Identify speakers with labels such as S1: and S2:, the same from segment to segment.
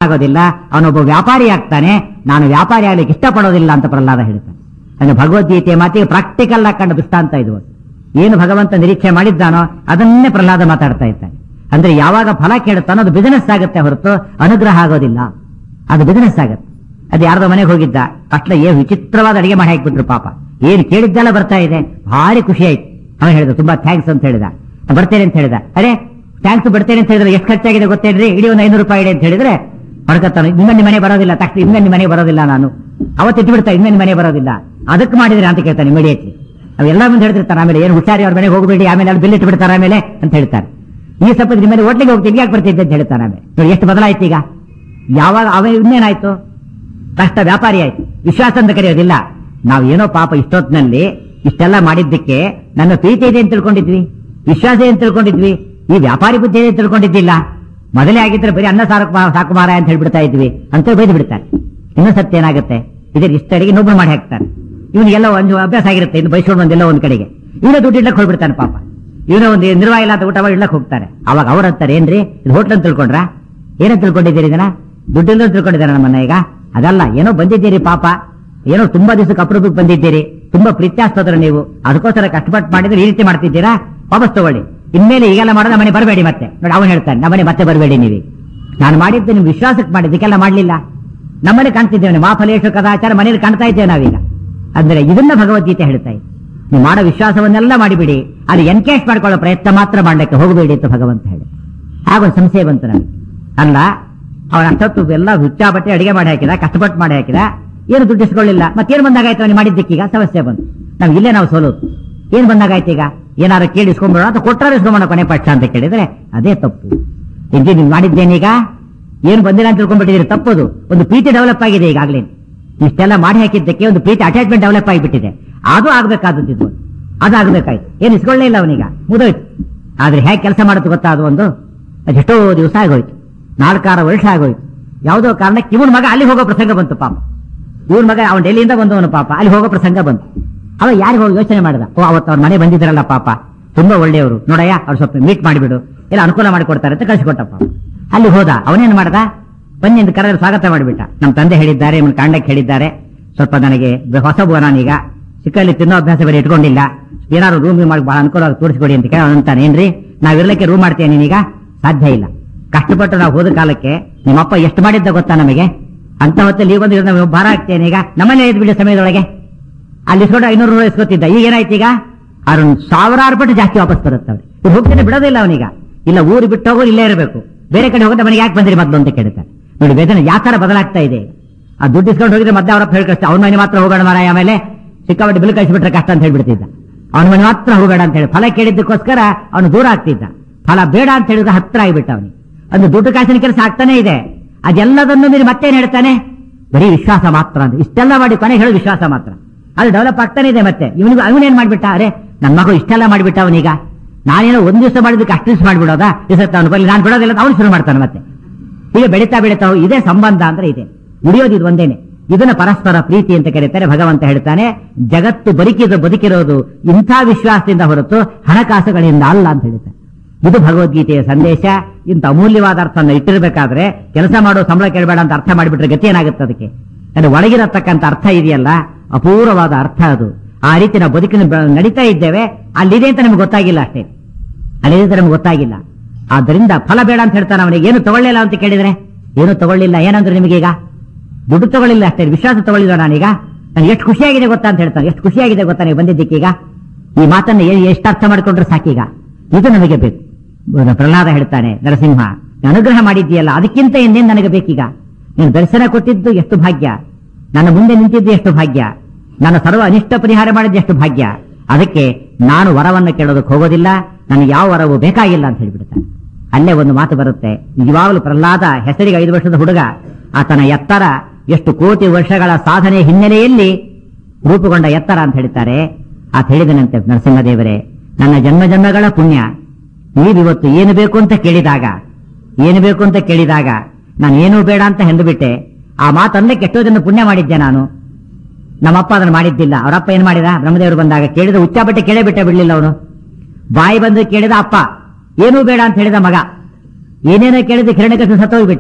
S1: ಆಗೋದಿಲ್ಲ ಅವನೊಬ್ಬ ವ್ಯಾಪಾರಿ ಆಗ್ತಾನೆ ನಾನು ವ್ಯಾಪಾರಿ ಆಗ್ಲಿಕ್ಕೆ ಇಷ್ಟಪಡೋದಿಲ್ಲ ಅಂತ ಪ್ರಹ್ಲಾದ ಹೇಳ್ತಾನೆ ಅಂದ್ರೆ ಭಗವದ್ಗೀತೆಯ ಮಾತಿಗೆ ಪ್ರಾಕ್ಟಿಕಲ್ ಆಗಿ ಕಂಡ ದೃಷ್ಟಾಂತ ಇದು ಏನು ಭಗವಂತ ನಿರೀಕ್ಷೆ ಮಾಡಿದ್ದಾನೋ ಅದನ್ನೇ ಪ್ರಹ್ಲಾದ ಮಾತಾಡ್ತಾ ಇದ್ದಾನೆ ಅಂದ್ರೆ ಯಾವಾಗ ಫಲ ಕೇಳುತ್ತಾನೋ ಅದು ಬಿಸಿನೆಸ್ ಆಗುತ್ತೆ ಹೊರತು ಅನುಗ್ರಹ ಆಗೋದಿಲ್ಲ ಅದು ಬಿಸಿನೆಸ್ ಆಗುತ್ತೆ ಅದು ಯಾರ್ದೋ ಮನೆಗೆ ಹೋಗಿದ್ದ ಅಟ್ಲ ಏನ್ ವಿಚಿತ್ರವಾದ ಅಡಿಗೆ ಮಾಡಿ ಹಾಕ್ಬಿಟ್ರು ಪಾಪ ಏನ್ ಕೇಳಿದ್ದೆಲ್ಲ ಬರ್ತಾ ಇದೆ ಭಾರಿ ಖುಷಿ ಆಯ್ತು ಅವನು ಹೇಳಿದ ತುಂಬಾ ಥ್ಯಾಂಕ್ಸ್ ಅಂತ ಹೇಳಿದ ಬರ್ತೇನೆ ಅಂತ ಹೇಳಿದ ಅರೆ ಥ್ಯಾಂಕ್ಸ್ ಬರ್ತೇನೆ ಅಂತ ಹೇಳಿದ್ರೆ ಎಷ್ಟು ಖರ್ಚಾಗಿದೆ ಗೊತ್ತೇನ್ರಿ ಇಡೀ ಒಂದು ಐನೂರು ರೂಪಾಯಿ ಇಡಿ ಅಂತ ಹೇಳಿದ್ರೆ ಹೊಡ್ಕತ್ತಾನೆ ಇನ್ನ ನಿಮ್ಮ ಮನೆ ಬರೋದಿಲ್ಲ ತಕ್ಷಣ ಇನ್ನ ನಿಮ್ಮ ಮನೆ ಬರೋದಿಲ್ಲ ನಾನು ಅವತ್ತು ಬಿಡ್ತಾ ಇನ್ನ ನಿಮ್ಮ ಮನೆ ಬರೋದಿಲ್ಲ ಅದಕ್ಕೆ ಮಾಡಿದ್ರೆ ಅಂತ ಕೇಳ್ತಾನೆ ಇಮಿಡಿಯೇಟ್ಲಿ ಅವೆಲ್ಲ ಮುಂದೆ ಹೇಳ್ತಿರ್ತಾರೆ ಆಮೇಲೆ ಏನು ಹುಷಾರಿ ಅವ್ರ ಮನೆಗೆ ಹೋಗಬೇಡಿ ಆಮೇಲೆ ಅಲ್ಲಿ ಬಿಲ್ ಇಟ್ಟು ಬಿಡ್ತಾರೆ ಆಮೇಲೆ ಅಂತ ಹೇಳ್ತಾರೆ ಈ ಸ್ವಲ್ಪ ನಿಮ್ಮ ಮೇಲೆ ಹೋಟ್ಲಿಗೆ ಹೋಗ್ತೀನಿ ಯಾಕೆ ಬರ್ತಿದ್ದೆ ಅಂತ ಹೇಳ್ತಾನೆ ಆಮೇಲೆ ನೋಡಿ ಎಷ್ಟು ಬದಲಾಯ್ತು ಈಗ ಯಾವಾಗ ಅವ ಇನ್ನೇನಾಯ್ತು ಕಷ್ಟ ವ್ಯಾಪಾರಿ ಆಯ್ತು ವಿಶ್ವಾಸ ಅಂತ ಕರೆಯೋದಿಲ್ಲ ನಾವು ಏನೋ ಪಾಪ ಇಷ್ಟೊತ್ತಿನಲ್ಲಿ ಇಷ್ಟೆಲ್ಲ ಮಾಡಿದ್ದಕ್ಕೆ ನನ್ನ ಪ್ರೀತಿ ಇದೆ ಅಂತ ತಿಳ್ಕೊಂಡಿದ್ವಿ ವಿಶ್ವಾಸ ಇದೆ ಅಂತ ತಿಳ್ಕೊಂಡಿದ್ವಿ ಈ ವ್ಯಾಪಾರಿ ಬುದ್ಧಿ ಇದೆ ಅಂತ ತಿಳ್ಕೊಂಡಿದ್ದಿಲ್ಲ ಮೊದಲೇ ಆಗಿದ್ರೆ ಬರೀ ಅನ್ನ ಸಾಕು ಸಾಕು ಮಾರ ಅಂತ ಹೇಳ್ಬಿಡ್ತಾ ಇದ್ವಿ ಅಂತ ಬೈದು ಬಿಡ್ತಾರೆ ಇನ್ನು ಸತ್ಯ ಏನಾಗುತ್ತೆ ಇದ್ರ ಇಷ್ಟಡಿಗೆ ನೊಬ್ಬರು ಮಾಡಿ ಹಾಕ್ತಾರೆ ಇವನಿಗೆಲ್ಲ ಒಂದು ಅಭ್ಯಾಸ ಆಗಿರುತ್ತೆ ಇನ್ನು ಬೈಸ್ಕೊಂಡು ಬಂದೆಲ್ಲ ಒಂದ್ ಕಡೆಗೆ ಇವನೇ ದುಡ್ಡು ಇಡ್ಲಕ್ಕೆ ಹೋಗ್ಬಿಡ್ತಾನೆ ಪಾಪ ಇವನೇ ಒಂದು ನಿರ್ವಾಹ ಇಲ್ಲ ಅಂತ ಊಟ ಮಾಡಿ ಇಡ್ಲಕ್ಕೆ ಹೋಗ್ತಾರೆ ಅವಾಗ ಅವ್ರು ಅಂತಾರೆ ಏನ್ರಿ ಇದು ಹೋಟ್ಲ್ ಅಂತ ತಿಳ್ಕೊಂಡ್ರ ಏನಂತ ತಿಳ್ಕೊಂಡಿದ್ದೀರಿ ಇದನ್ನ ದುಡ್ಡಿಲ್ಲ ತಿಳ್ಕೊಂಡಿದ್ದಾರೆ ನಮ್ಮನ್ನ ಈಗ ಅದಲ್ಲ ಏನೋ ಬಂದಿದ್ದೀರಿ ಪಾಪ ಏನೋ ತುಂಬಾ ದಿವಸಕ್ಕೆ ಅಪರೂಪಕ್ಕೆ ಬಂದಿದ್ದೀರಿ ತುಂಬಾ ಪ್ರೀತ್ಯಾಸ್ತದ್ರ ನೀವು ಅದಕ್ಕೋಸ್ಕರ ಕಷ್ಟಪಟ್ಟು ಮಾಡಿದ್ರೆ ಈ ರೀತಿ ಮಾಡ್ತಿದ್ದೀರಾ ವಾಪಸ್ ತಗೊಳ್ಳಿ ಇನ್ಮೇಲೆ ಈಗೆಲ್ಲ ಮಾಡೋದು ನಮ್ಮನೆ ಬರಬೇಡಿ ಮತ್ತೆ ನೋಡಿ ಅವನು ಹೇಳ್ತಾನೆ ನಮ್ಮನೆ ಮತ್ತೆ ಬರಬೇಡಿ ನೀವು ನಾನು ಮಾಡಿದ್ದು ನಿಮ್ ವಿಶ್ವಾಸಕ್ಕೆ ಮಾಡಿದ್ದಕ್ಕೆಲ್ಲ ಮಾಡ್ಲಿಲ್ಲ ನಮ್ಮನೆ ಕಾಣ್ತಿದ್ದೇವೆ ಮಾಫಲೇಶು ಕದಾಚಾರ ಮನೇಲಿ ಕಾಣ್ತಾ ಇದ್ದೇವೆ ನಾವೀಗ ಅಂದ್ರೆ ಇದನ್ನ ಭಗವದ್ಗೀತೆ ಹೇಳ್ತಾ ಇದೆ ನೀವು ಮಾಡೋ ವಿಶ್ವಾಸವನ್ನೆಲ್ಲ ಮಾಡಿಬಿಡಿ ಅದು ಎನ್ಕೇಶ್ ಮಾಡ್ಕೊಳ್ಳೋ ಪ್ರಯತ್ನ ಮಾತ್ರ ಮಾಡ್ಲಿಕ್ಕೆ ಹೋಗಬೇಡಿ ಅಂತ ಭಗವಂತ ಹೇಳಿ ಆಗೊಂದು ಸಂಶಯ ಬಂತು ನಮಗೆ ಅಲ್ಲ ಅವನ ಅಷ್ಟೊತ್ತು ಎಲ್ಲ ಹುಚ್ಚಾಬಟ್ಟೆ ಅಡಿಗೆ ಮಾಡಿ ಹಾಕಿದ ಕಷ್ಟಪಟ್ಟು ಮಾಡಿ ಹಾಕಿದ ಏನು ದುಡ್ಡು ಇಸ್ಕೊಳ್ಳಿಲ್ಲ ಮತ್ತೇನು ಬಂದಾಗಾಯ್ತು ಅವನು ಮಾಡಿದ್ದಕ್ಕೀಗ ಸಮಸ್ಯೆ ಬಂತು ನಾವು ಇಲ್ಲೇ ನಾವು ಸೋಲೋದು ಏನ್ ಬಂದಾಗಾಯ್ತು ಈಗ ಏನಾರು ಕೇಳಿ ಇಸ್ಕೊಂಡ್ಬಿಡೋಣ ಅಥವಾ ಕೊಟ್ಟಾರ ಇಸ್ಕೊಂಬೋಣ ಕೊನೆ ಪಕ್ಷ ಅಂತ ಕೇಳಿದ್ರೆ ಅದೇ ತಪ್ಪು ಇಂಜಿ ನೀವು ಮಾಡಿದ್ದೇನೀಗ ಏನು ಬಂದಿಲ್ಲ ಅಂತ ತಿಳ್ಕೊಂಡ್ಬಿಟ್ಟಿದ್ದೀರಿ ತಪ್ಪದು ಒಂದು ಪ್ರೀತಿ ಡೆವಲಪ್ ಆಗಿದೆ ಈಗಾಗಲೇ ಇಷ್ಟೆಲ್ಲ ಮಾಡಿ ಹಾಕಿದ್ದಕ್ಕೆ ಒಂದು ಪ್ರೀತಿ ಅಟ್ಯಾಚ್ಮೆಂಟ್ ಡೆವಲಪ್ ಆಗಿಬಿಟ್ಟಿದೆ ಅದು ಆಗ್ಬೇಕಾದದ್ದು ಅದು ಆಗ್ಬೇಕಾಯ್ತು ಏನು ಇಸ್ಕೊಳ್ಳೇ ಇಲ್ಲ ಅವನೀಗ ಮುದೋಯ್ತು ಆದ್ರೆ ಹೇಗೆ ಕೆಲಸ ಮಾಡುತ್ತೆ ಗೊತ್ತಾ ಅದು ಒಂದು ಅದು ಎಷ್ಟೋ ದಿವಸ ಆಗೋಯ್ತು ನಾಲ್ಕಾರು ವರ್ಷ ಆಗೋಯ್ತು ಯಾವುದೋ ಕಾರಣಕ್ಕೆ ಇವನ್ ಮಗ ಅಲ್ಲಿ ಹೋಗೋ ಪ್ರಸಂಗ ಬಂತು ಪಾಪ ಇವನ್ ಮಗ ಅವನ್ ಡೆಲ್ಲಿಯಿಂದ ಬಂದವನು ಪಾಪ ಅಲ್ಲಿ ಹೋಗೋ ಪ್ರಸಂಗ ಬಂತು ಅವ ಯಾರಿಗೆ ಹೋಗಿ ಯೋಚನೆ ಮಾಡಿದ ಓ ಅವತ್ತು ಅವ್ರ ಮನೆ ಬಂದಿದ್ರಲ್ಲ ಪಾಪ ತುಂಬಾ ಒಳ್ಳೆಯವರು ನೋಡಯ್ಯ ಅವ್ರು ಸ್ವಲ್ಪ ಮೀಟ್ ಮಾಡಿಬಿಡು ಎಲ್ಲ ಅನುಕೂಲ ಮಾಡಿಕೊಡ್ತಾರೆ ಅಂತ ಕಳಿಸಿಕೊಟ್ಟಪ್ಪ ಅಲ್ಲಿ ಹೋದ ಅವನೇನ್ ಮಾಡ್ದ ಬನ್ನಿ ಎಂದು ಕರೆದ್ರೆ ಸ್ವಾಗತ ಮಾಡಿಬಿಟ್ಟ ನಮ್ಮ ತಂದೆ ಹೇಳಿದ್ದಾರೆ ನಿಮ್ಮ ಕಾಂಡಕ್ಕೆ ಹೇಳಿದ್ದಾರೆ ಸ್ವಲ್ಪ ನನಗೆ ಹೊಸ ನಾನೀಗ ಸಿಕ್ಕಲ್ಲಿ ತಿನ್ನೋ ಅಭ್ಯಾಸ ಬೇರೆ ಇಟ್ಕೊಂಡಿಲ್ಲ ಏನಾದ್ರು ರೂಮ್ ಮಾಡಿ ಬಹಳ ಅನುಕೂಲವಾಗಿ ತೋರಿಸ್ಕೊಡಿ ಅಂತ ಕೇಳ ಅಂತಾನೆ ಏನ್ರಿ ನಾವಿರ್ಲಿಕ್ಕೆ ರೂಮ್ ಮಾಡ್ತೇನೆ ನೀನೀಗ ಸಾಧ್ಯ ಇಲ್ಲ ಕಷ್ಟಪಟ್ಟು ನಾವು ಹೋದ ಕಾಲಕ್ಕೆ ನಿಮ್ಮಪ್ಪ ಎಷ್ಟು ಮಾಡಿದ್ದ ಗೊತ್ತಾ ನಮಗೆ ಅಂತ ಹೊತ್ತಲ್ಲಿ ಈಗ ಒಂದು ನಾವು ಭಾರ ಆಗ್ತೇನೆ ಈಗ ನಮ್ಮನೆ ಇದ್ ಬಿಡಿ ಸಮಯದೊಳಗೆ ಅಲ್ಲಿ ಇಸ್ಕೊಂಡು ಐನೂರು ರೂಪಾಯಿ ಇಸ್ಕೊತಿದ್ದ ಈಗ ಏನಾಯ್ತು ಈಗ ಅವ್ರನ್ನ ಸಾವಿರಾರು ಪಟ್ಟು ಜಾಸ್ತಿ ವಾಪಸ್ ಬರುತ್ತೆ ಅವ್ರಿಗೆ ಇವ್ರು ಹೋಗ್ತೇನೆ ಬಿಡೋದಿಲ್ಲ ಅವನೀಗ ಇಲ್ಲ ಊರು ಬಿಟ್ಟು ಹೋಗೋ ಇಲ್ಲೇ ಇರಬೇಕು ಬೇರೆ ಕಡೆ ಹೋಗೋದು ಮನೆಗೆ ಯಾಕೆ ಬಂದಿರಿ ಮೊದಲು ಅಂತ ಕೇಳ್ತಾರೆ ನೋಡಿ ವೇದನೆ ಯಾವ ತರ ಬದಲಾಗ್ತಾ ಇದೆ ಆ ದುಡ್ಡು ಇಸ್ಕೊಂಡು ಹೋಗಿದ್ರೆ ಮತ್ತೆ ಅವರಪ್ಪ ಹೇಳಿ ಕಳಿಸ್ತಾ ಅವ್ನ ಮನೆ ಮಾತ್ರ ಹೋಗೋಣ ಮಾರಾಯ ಆಮೇಲೆ ಸಿಕ್ಕಾಪಟ್ಟೆ ಬಿಲ್ ಕಳಿಸಿಬಿಟ್ರೆ ಕಷ್ಟ ಅಂತ ಹೇಳ್ಬಿಡ್ತಿದ್ದ ಅವನ ಮನೆ ಮಾತ್ರ ಹೋಗಬೇಡ ಅಂತ ಹೇಳಿ ಫಲ ಕೇಳಿದ್ದಕ್ಕೋಸ್ಕರ ಅವನು ದೂರ ಆಗ್ತಿದ್ದ ಫಲ ಬೇಡ ಅಂತ ಹೇಳಿದ್ರೆ ಹತ್ರ ಆಗಿಬಿಟ್ಟ ಅವನಿಗೆ ಒಂದು ದುಡ್ಡು ಕಾಸಿನ ಕೆಲಸ ಆಗ್ತಾನೆ ಇದೆ ಅದೆಲ್ಲದನ್ನು ನೀನು ಮತ್ತೇನ್ ಹೇಳ್ತಾನೆ ಬರೀ ವಿಶ್ವಾಸ ಮಾತ್ರ ಅಂತ ಇಷ್ಟೆಲ್ಲ ಮಾಡಿ ಕೊನೆಗೆ ಹೇಳೋ ವಿಶ್ವಾಸ ಮಾತ್ರ ಅದು ಡೆವಲಪ್ ಆಗ್ತಾನೆ ಇದೆ ಮತ್ತೆ ಇವನಿಗೆ ಅವನೇನ್ ಮಾಡ್ಬಿಟ್ಟ ಅರೆ ನನ್ನ ಮಗು ಇಷ್ಟೆಲ್ಲ ಮಾಡ್ಬಿಟ್ಟ ಅವನೀಗ ನಾನೇನೋ ಒಂದ್ ದಿವಸ ಮಾಡಿದ್ದಕ್ಕೆ ಅಷ್ಟು ದಿವಸ ಮಾಡ್ಬಿಡೋದಾ ದಿವಸ ಅವನು ಬರಲಿ ನಾನು ಬಿಡೋದಿಲ್ಲ ಅವನು ಶುರು ಮಾಡ್ತಾನೆ ಮತ್ತೆ ಈಗ ಬೆಳೀತಾ ಬೆಳೀತಾ ಹೋಗಿ ಇದೇ ಸಂಬಂಧ ಅಂದ್ರೆ ಇದೆ ಉಳಿಯೋದು ಇದು ಒಂದೇನೆ ಇದನ್ನ ಪರಸ್ಪರ ಪ್ರೀತಿ ಅಂತ ಕರೀತಾರೆ ಭಗವಂತ ಹೇಳ್ತಾನೆ ಜಗತ್ತು ಬದುಕಿದ ಬದುಕಿರೋದು ಇಂಥ ವಿಶ್ವಾಸದಿಂದ ಹೊರತು ಹಣಕಾಸುಗಳಿಂದ ಅಲ್ಲ ಅಂತ ಹೇಳ್ತಾರೆ ಇದು ಭಗವದ್ಗೀತೆಯ ಸಂದೇಶ ಇಂಥ ಅಮೂಲ್ಯವಾದ ಅರ್ಥನ ಇಟ್ಟಿರ್ಬೇಕಾದ್ರೆ ಕೆಲಸ ಮಾಡೋ ಸಂಬಳ ಕೇಳಬೇಡ ಅಂತ ಅರ್ಥ ಮಾಡಿಬಿಟ್ರೆ ಗತಿ ಏನಾಗುತ್ತೆ ಅದಕ್ಕೆ ಅಂದ್ರೆ ಒಳಗಿರತಕ್ಕಂಥ ಅರ್ಥ ಇದೆಯಲ್ಲ ಅಪೂರ್ವವಾದ ಅರ್ಥ ಅದು ಆ ರೀತಿ ನಾವು ಬದುಕಿನ ಬ- ನಡೀತಾ ಇದ್ದೇವೆ ಅಲ್ಲಿದೆ ಅಂತ ನಮ್ಗೆ ಗೊತ್ತಾಗಿಲ್ಲ ಅಷ್ಟೇ ಅಲ್ಲಿದೆ ಅಂತ ನಮ್ಗೆ ಗೊತ್ತಾಗಿಲ್ಲ ಆದ್ದರಿಂದ ಫಲ ಬೇಡ ಅಂತ ಹೇಳ್ತಾನೆ ಅವನಿಗೆ ಏನು ತಗೊಳ್ಳಿಲ್ಲ ಅಂತ ಕೇಳಿದ್ರೆ ಏನು ತಗೊಳ್ಳಿಲ್ಲ ಏನಂದ್ರೆ ನಿಮಗೆ ಈಗ ದುಡ್ಡು ತಗೊಳ್ಳಿಲ್ಲ ಅಷ್ಟೇ ವಿಶ್ವಾಸ ತಗೊಳ್ಳಿಲ್ಲ ನಾನೀಗ ನನಗೆ ಎಷ್ಟು ಖುಷಿಯಾಗಿದೆ ಗೊತ್ತಾ ಅಂತ ಹೇಳ್ತಾನೆ ಎಷ್ಟು ಖುಷಿಯಾಗಿದೆ ಗೊತ್ತಾ ನೀವು ಬಂದಿದ್ದಕ್ಕೀಗ ಈ ಮಾತನ್ನ ಏ- ಎಷ್ಟು ಅರ್ಥ ಮಾಡ್ಕೊಂಡ್ರೆ ಸಾಕೀಗ ಇದು ನನಗೆ ಬೇಕು ಪ್ರಹ್ಲಾದ ಹೇಳ್ತಾನೆ ನರಸಿಂಹ ನೀನು ಅನುಗ್ರಹ ಮಾಡಿದ್ದೀಯಲ್ಲ ಅದಕ್ಕಿಂತ ಇನ್ನೇನು ನನಗೆ ಬೇಕೀಗ ನೀನು ದರ್ಶನ ಕೊಟ್ಟಿದ್ದು ಎಷ್ಟು ಭಾಗ್ಯ ನನ್ನ ಮುಂದೆ ನಿಂತಿದ್ದು ಎಷ್ಟು ಭಾಗ್ಯ ನನ್ನ ಸರ್ವ ಅನಿಷ್ಟ ಪರಿಹಾರ ಮಾಡಿದ್ದು ಎಷ್ಟು ಭಾಗ್ಯ ಅದಕ್ಕೆ ನಾನು ವರವನ್ನು ಕೇಳೋದಕ್ಕೆ ಹೋಗೋದಿಲ್ಲ ನನಗೆ ಯಾವ ವರವು ಬೇಕಾಗಿಲ್ಲ ಅಂತ ಹೇಳ್ಬಿಡ್ತಾನೆ ಅಲ್ಲೇ ಒಂದು ಮಾತು ಬರುತ್ತೆ ನಿಜವಾಗಲೂ ಪ್ರಹ್ಲಾದ ಹೆಸರಿಗೆ ಐದು ವರ್ಷದ ಹುಡುಗ ಆತನ ಎತ್ತರ ಎಷ್ಟು ಕೋಟಿ ವರ್ಷಗಳ ಸಾಧನೆ ಹಿನ್ನೆಲೆಯಲ್ಲಿ ರೂಪುಗೊಂಡ ಎತ್ತರ ಅಂತ ಹೇಳ್ತಾರೆ ಆತ ಹೇಳಿದನಂತೆ ನರಸಿಂಹದೇವರೇ ನನ್ನ ಜನ್ಮ ಜನ್ಮಗಳ ಪುಣ್ಯ ನೀವಿವತ್ತು ಏನು ಬೇಕು ಅಂತ ಕೇಳಿದಾಗ ಏನು ಬೇಕು ಅಂತ ಕೇಳಿದಾಗ ನಾನು ಏನೂ ಬೇಡ ಅಂತ ಹೆಂದುಬಿಟ್ಟೆ ಆ ಮಾತಂದ್ರೆ ಕೆಟ್ಟೋದನ್ನು ಪುಣ್ಯ ಮಾಡಿದ್ದೆ ನಾನು ನಮ್ಮಪ್ಪ ಅದನ್ನು ಮಾಡಿದ್ದಿಲ್ಲ ಅವರಪ್ಪ ಏನ್ ಮಾಡಿದ ಬ್ರಹ್ಮದೇವರು ಬಂದಾಗ ಕೇಳಿದ ಉಚ್ಚಾಬಟ್ಟೆ ಕೇಳೇ ಬಿಟ್ಟೆ ಬಿಡ್ಲಿಲ್ಲ ಅವನು ಬಾಯಿ ಬಂದು ಕೇಳಿದ ಅಪ್ಪ ಏನೂ ಬೇಡ ಅಂತ ಹೇಳಿದ ಮಗ ಏನೇನೋ ಕೇಳಿದ ಕಿರಣಕೃಷ್ಣ ಸತ್ತೋಗ್ಬಿಟ್ಟ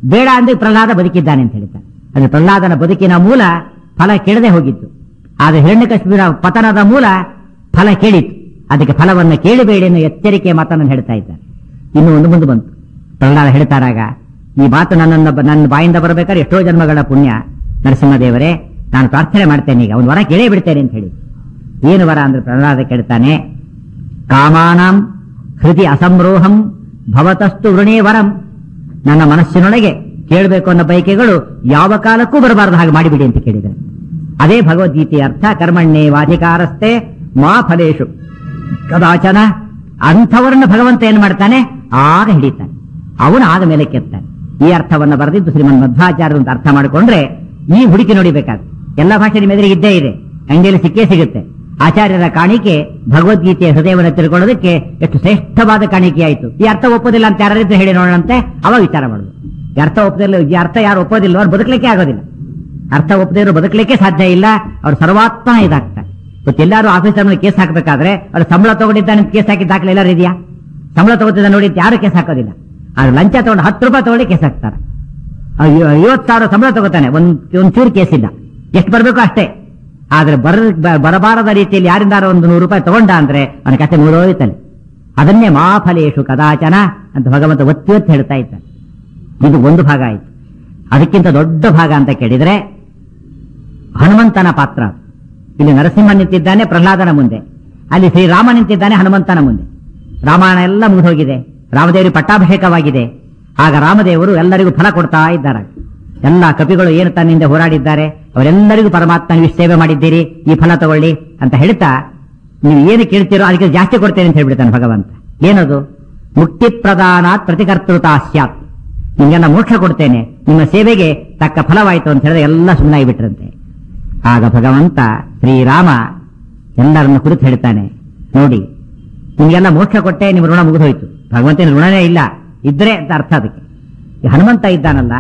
S1: ಬೇಡ ಅಂದ್ರೆ ಪ್ರಹ್ಲಾದ ಬದುಕಿದ್ದಾನೆ ಅಂತ ಹೇಳ್ತಾರೆ ಅಂದ್ರೆ ಪ್ರಹ್ಲಾದನ ಬದುಕಿನ ಮೂಲ ಫಲ ಕೆಡದೆ ಹೋಗಿತ್ತು ಆದ್ರೆ ಹಿರಣ್ಯಕಶ್ಮೀರ ಪತನದ ಮೂಲ ಫಲ ಕೇಳಿತ್ತು ಅದಕ್ಕೆ ಫಲವನ್ನು ಕೇಳಬೇಡಿ ಅನ್ನೋ ಎಚ್ಚರಿಕೆಯ ಮಾತನ್ನು ಹೇಳ್ತಾ ಇದ್ದಾರೆ ಇನ್ನು ಒಂದು ಮುಂದೆ ಬಂತು ಪ್ರಹ್ಲಾದ ಹೇಳ್ತಾರಾಗ ಈ ಮಾತು ನನ್ನನ್ನ ನನ್ನ ಬಾಯಿಂದ ಬರಬೇಕಾದ್ರೆ ಎಷ್ಟೋ ಜನ್ಮಗಳ ಪುಣ್ಯ ನರಸಿಂಹದೇವರೇ ನಾನು ಪ್ರಾರ್ಥನೆ ಮಾಡ್ತೇನೆ ಈಗ ಅವನು ವರ ಕೇಳೇ ಬಿಡ್ತೇನೆ ಅಂತ ಹೇಳಿ ಏನು ವರ ಅಂದ್ರೆ ಪ್ರಹ್ಲಾದ ಕೇಳ್ತಾನೆ ಕಾಮಾನಾಂ ಹೃದಯ ಅಸಂರೋಹಂ ಭವತಸ್ತು ವೃಣೇ ವರಂ ನನ್ನ ಮನಸ್ಸಿನೊಳಗೆ ಕೇಳಬೇಕು ಅನ್ನೋ ಬಯಕೆಗಳು ಯಾವ ಕಾಲಕ್ಕೂ ಬರಬಾರದು ಹಾಗೆ ಮಾಡಿಬಿಡಿ ಅಂತ ಕೇಳಿದ್ದಾರೆ ಅದೇ ಭಗವದ್ಗೀತೆಯ ಅರ್ಥ ಕರ್ಮಣ್ಣೇ ವಾಧಿಕಾರಸ್ಥೆ ಮಾ ಫಲೇಶು ಕದಾಚನ ಅಂಥವರನ್ನ ಭಗವಂತ ಏನ್ ಮಾಡ್ತಾನೆ ಆಗ ಹಿಡಿತಾನೆ ಅವನು ಆಗ ಮೇಲೆ ಕೆತ್ತಾನೆ ಈ ಅರ್ಥವನ್ನ ಬರೆದಿದ್ದು ಶ್ರೀಮನ್ ಮಧ್ವಾಚಾರ್ಯರು ಅಂತ ಅರ್ಥ ಮಾಡಿಕೊಂಡ್ರೆ ಈ ಹುಡುಕಿ ನೋಡಿಬೇಕಾದ್ರೆ ಎಲ್ಲ ಭಾಷೆ ನಿಮ್ಮ ಎದುರಿಗೆ ಇದ್ದೇ ಇದೆ ಅಂಗಡಿಯಲ್ಲಿ ಸಿಕ್ಕೇ ಸಿಗುತ್ತೆ ಆಚಾರ್ಯರ ಕಾಣಿಕೆ ಭಗವದ್ಗೀತೆಯ ಹೃದಯವನ್ನು ತಿಳ್ಕೊಳ್ಳೋದಕ್ಕೆ ಎಷ್ಟು ಶ್ರೇಷ್ಠವಾದ ಕಾಣಿಕೆ ಆಯಿತು ಈ ಅರ್ಥ ಒಪ್ಪೋದಿಲ್ಲ ಅಂತ ಯಾರಿದ್ರೆ ಹೇಳಿ ನೋಡೋಣಂತೆ ಅವಾಗ ವಿಚಾರ ಮಾಡುದು ಈ ಅರ್ಥ ಒಪ್ಪದಿಲ್ಲ ಈ ಅರ್ಥ ಯಾರು ಒಪ್ಪೋದಿಲ್ಲ ಅವ್ರು ಬದುಕಲಿಕ್ಕೆ ಆಗೋದಿಲ್ಲ ಅರ್ಥ ಒಪ್ಪದೇ ಬದುಕಲಿಕ್ಕೆ ಸಾಧ್ಯ ಇಲ್ಲ ಅವ್ರು ಸರ್ವಾತ್ಮ ಇದಾಗ್ತಾರೆ ಇವತ್ತು ಎಲ್ಲಾರು ಆಫೀಸರ್ ಮೇಲೆ ಕೇಸ್ ಹಾಕಬೇಕಾದ್ರೆ ಅವ್ರು ಸಂಬಳ ತಗೊಂಡಿದ್ದಾನೆ ಅಂತ ಕೇಸ್ ಹಾಕಿದ ದಾಖಲೆ ಎಲ್ಲರೂ ಇದೆಯಾ ಸಂಬಳ ತಗೋತಿದ್ದ ನೋಡಿ ಅಂತ ಯಾರು ಕೇಸ್ ಹಾಕೋದಿಲ್ಲ ಆದ್ರೆ ಲಂಚ ತಗೊಂಡು ಹತ್ತು ರೂಪಾಯಿ ತಗೊಂಡು ಕೇಸ್ ಹಾಕ್ತಾರೆ ಐವತ್ತು ಸಾವಿರ ಸಂಬಳ ತಗೋತಾನೆ ಒಂದ್ ಒಂದ್ ಚೂರು ಕೇಸ್ ಇಲ್ಲ ಎಷ್ಟು ಬರಬೇಕು ಅಷ್ಟೇ ಆದ್ರೆ ಬರ ಬ- ಬರಬಾರದ ರೀತಿಯಲ್ಲಿ ಯಾರಿಂದಾರ ಒಂದು ನೂರು ರೂಪಾಯಿ ತಗೊಂಡ ಅಂದ್ರೆ ಅವನ ಕತೆ ಮುಗಿದೋಯ್ತಲ್ಲ ಅದನ್ನೇ ಮಾಫಲೇಶು ಕದಾಚನ ಅಂತ ಭಗವಂತ ಒತ್ತಿ ಒತ್ತಿ ಹೇಳ್ತಾ ಇದ್ದಾನೆ ಇದು ಒಂದು ಭಾಗ ಆಯ್ತು ಅದಕ್ಕಿಂತ ದೊಡ್ಡ ಭಾಗ ಅಂತ ಕೇಳಿದ್ರೆ ಹನುಮಂತನ ಪಾತ್ರ ಇಲ್ಲಿ ನರಸಿಂಹ ನಿಂತಿದ್ದಾನೆ ಪ್ರಹ್ಲಾದನ ಮುಂದೆ ಅಲ್ಲಿ ಶ್ರೀರಾಮ ನಿಂತಿದ್ದಾನೆ ಹನುಮಂತನ ಮುಂದೆ ರಾಮಾಯಣ ಎಲ್ಲ ಮುಗಿದೋಗಿದೆ ರಾಮದೇವರಿಗೆ ಪಟ್ಟಾಭಿಷೇಕವಾಗಿದೆ ಆಗ ರಾಮದೇವರು ಎಲ್ಲರಿಗೂ ಫಲ ಕೊಡ್ತಾ ಇದ್ದಾರೆ ಎಲ್ಲ ಕಪಿಗಳು ಏನು ತನ್ನಿಂದ ಹೋರಾಡಿದ್ದಾರೆ ಅವರೆಲ್ಲರಿಗೂ ಪರಮಾತ್ಮ ನೀವು ಸೇವೆ ಮಾಡಿದ್ದೀರಿ ಈ ಫಲ ತಗೊಳ್ಳಿ ಅಂತ ಹೇಳ್ತಾ ನೀವು ಏನು ಕೇಳ್ತೀರೋ ಅದಕ್ಕೆ ಜಾಸ್ತಿ ಕೊಡ್ತೇನೆ ಅಂತ ಹೇಳ್ಬಿಡ್ತಾನೆ ಭಗವಂತ ಏನದು ಮುಕ್ತಿ ಪ್ರದಾನಾತ್ ಪ್ರತಿಕರ್ತೃತಾ ಸ್ಯಾತ್ ನಿಮ್ಗೆಲ್ಲ ಮೋಕ್ಷ ಕೊಡ್ತೇನೆ ನಿಮ್ಮ ಸೇವೆಗೆ ತಕ್ಕ ಫಲವಾಯಿತು ಅಂತ ಹೇಳಿದ್ರೆ ಎಲ್ಲ ಸುಮ್ಮನಾಗಿಬಿಟ್ರಂತೆ ಆಗ ಭಗವಂತ ಶ್ರೀರಾಮ ಎಲ್ಲರನ್ನು ಕುರಿತು ಹೇಳ್ತಾನೆ ನೋಡಿ ನಿಮ್ಗೆಲ್ಲ ಮೋಕ್ಷ ಕೊಟ್ಟೆ ನಿಮ್ಮ ಋಣ ಮುಗಿದೋಯ್ತು ಭಗವಂತನ ಋಣನೇ ಇಲ್ಲ ಇದ್ರೆ ಅಂತ ಅರ್ಥ ಅದಕ್ಕೆ ಈ ಹನುಮಂತ ಇದ್ದಾನಲ್ಲ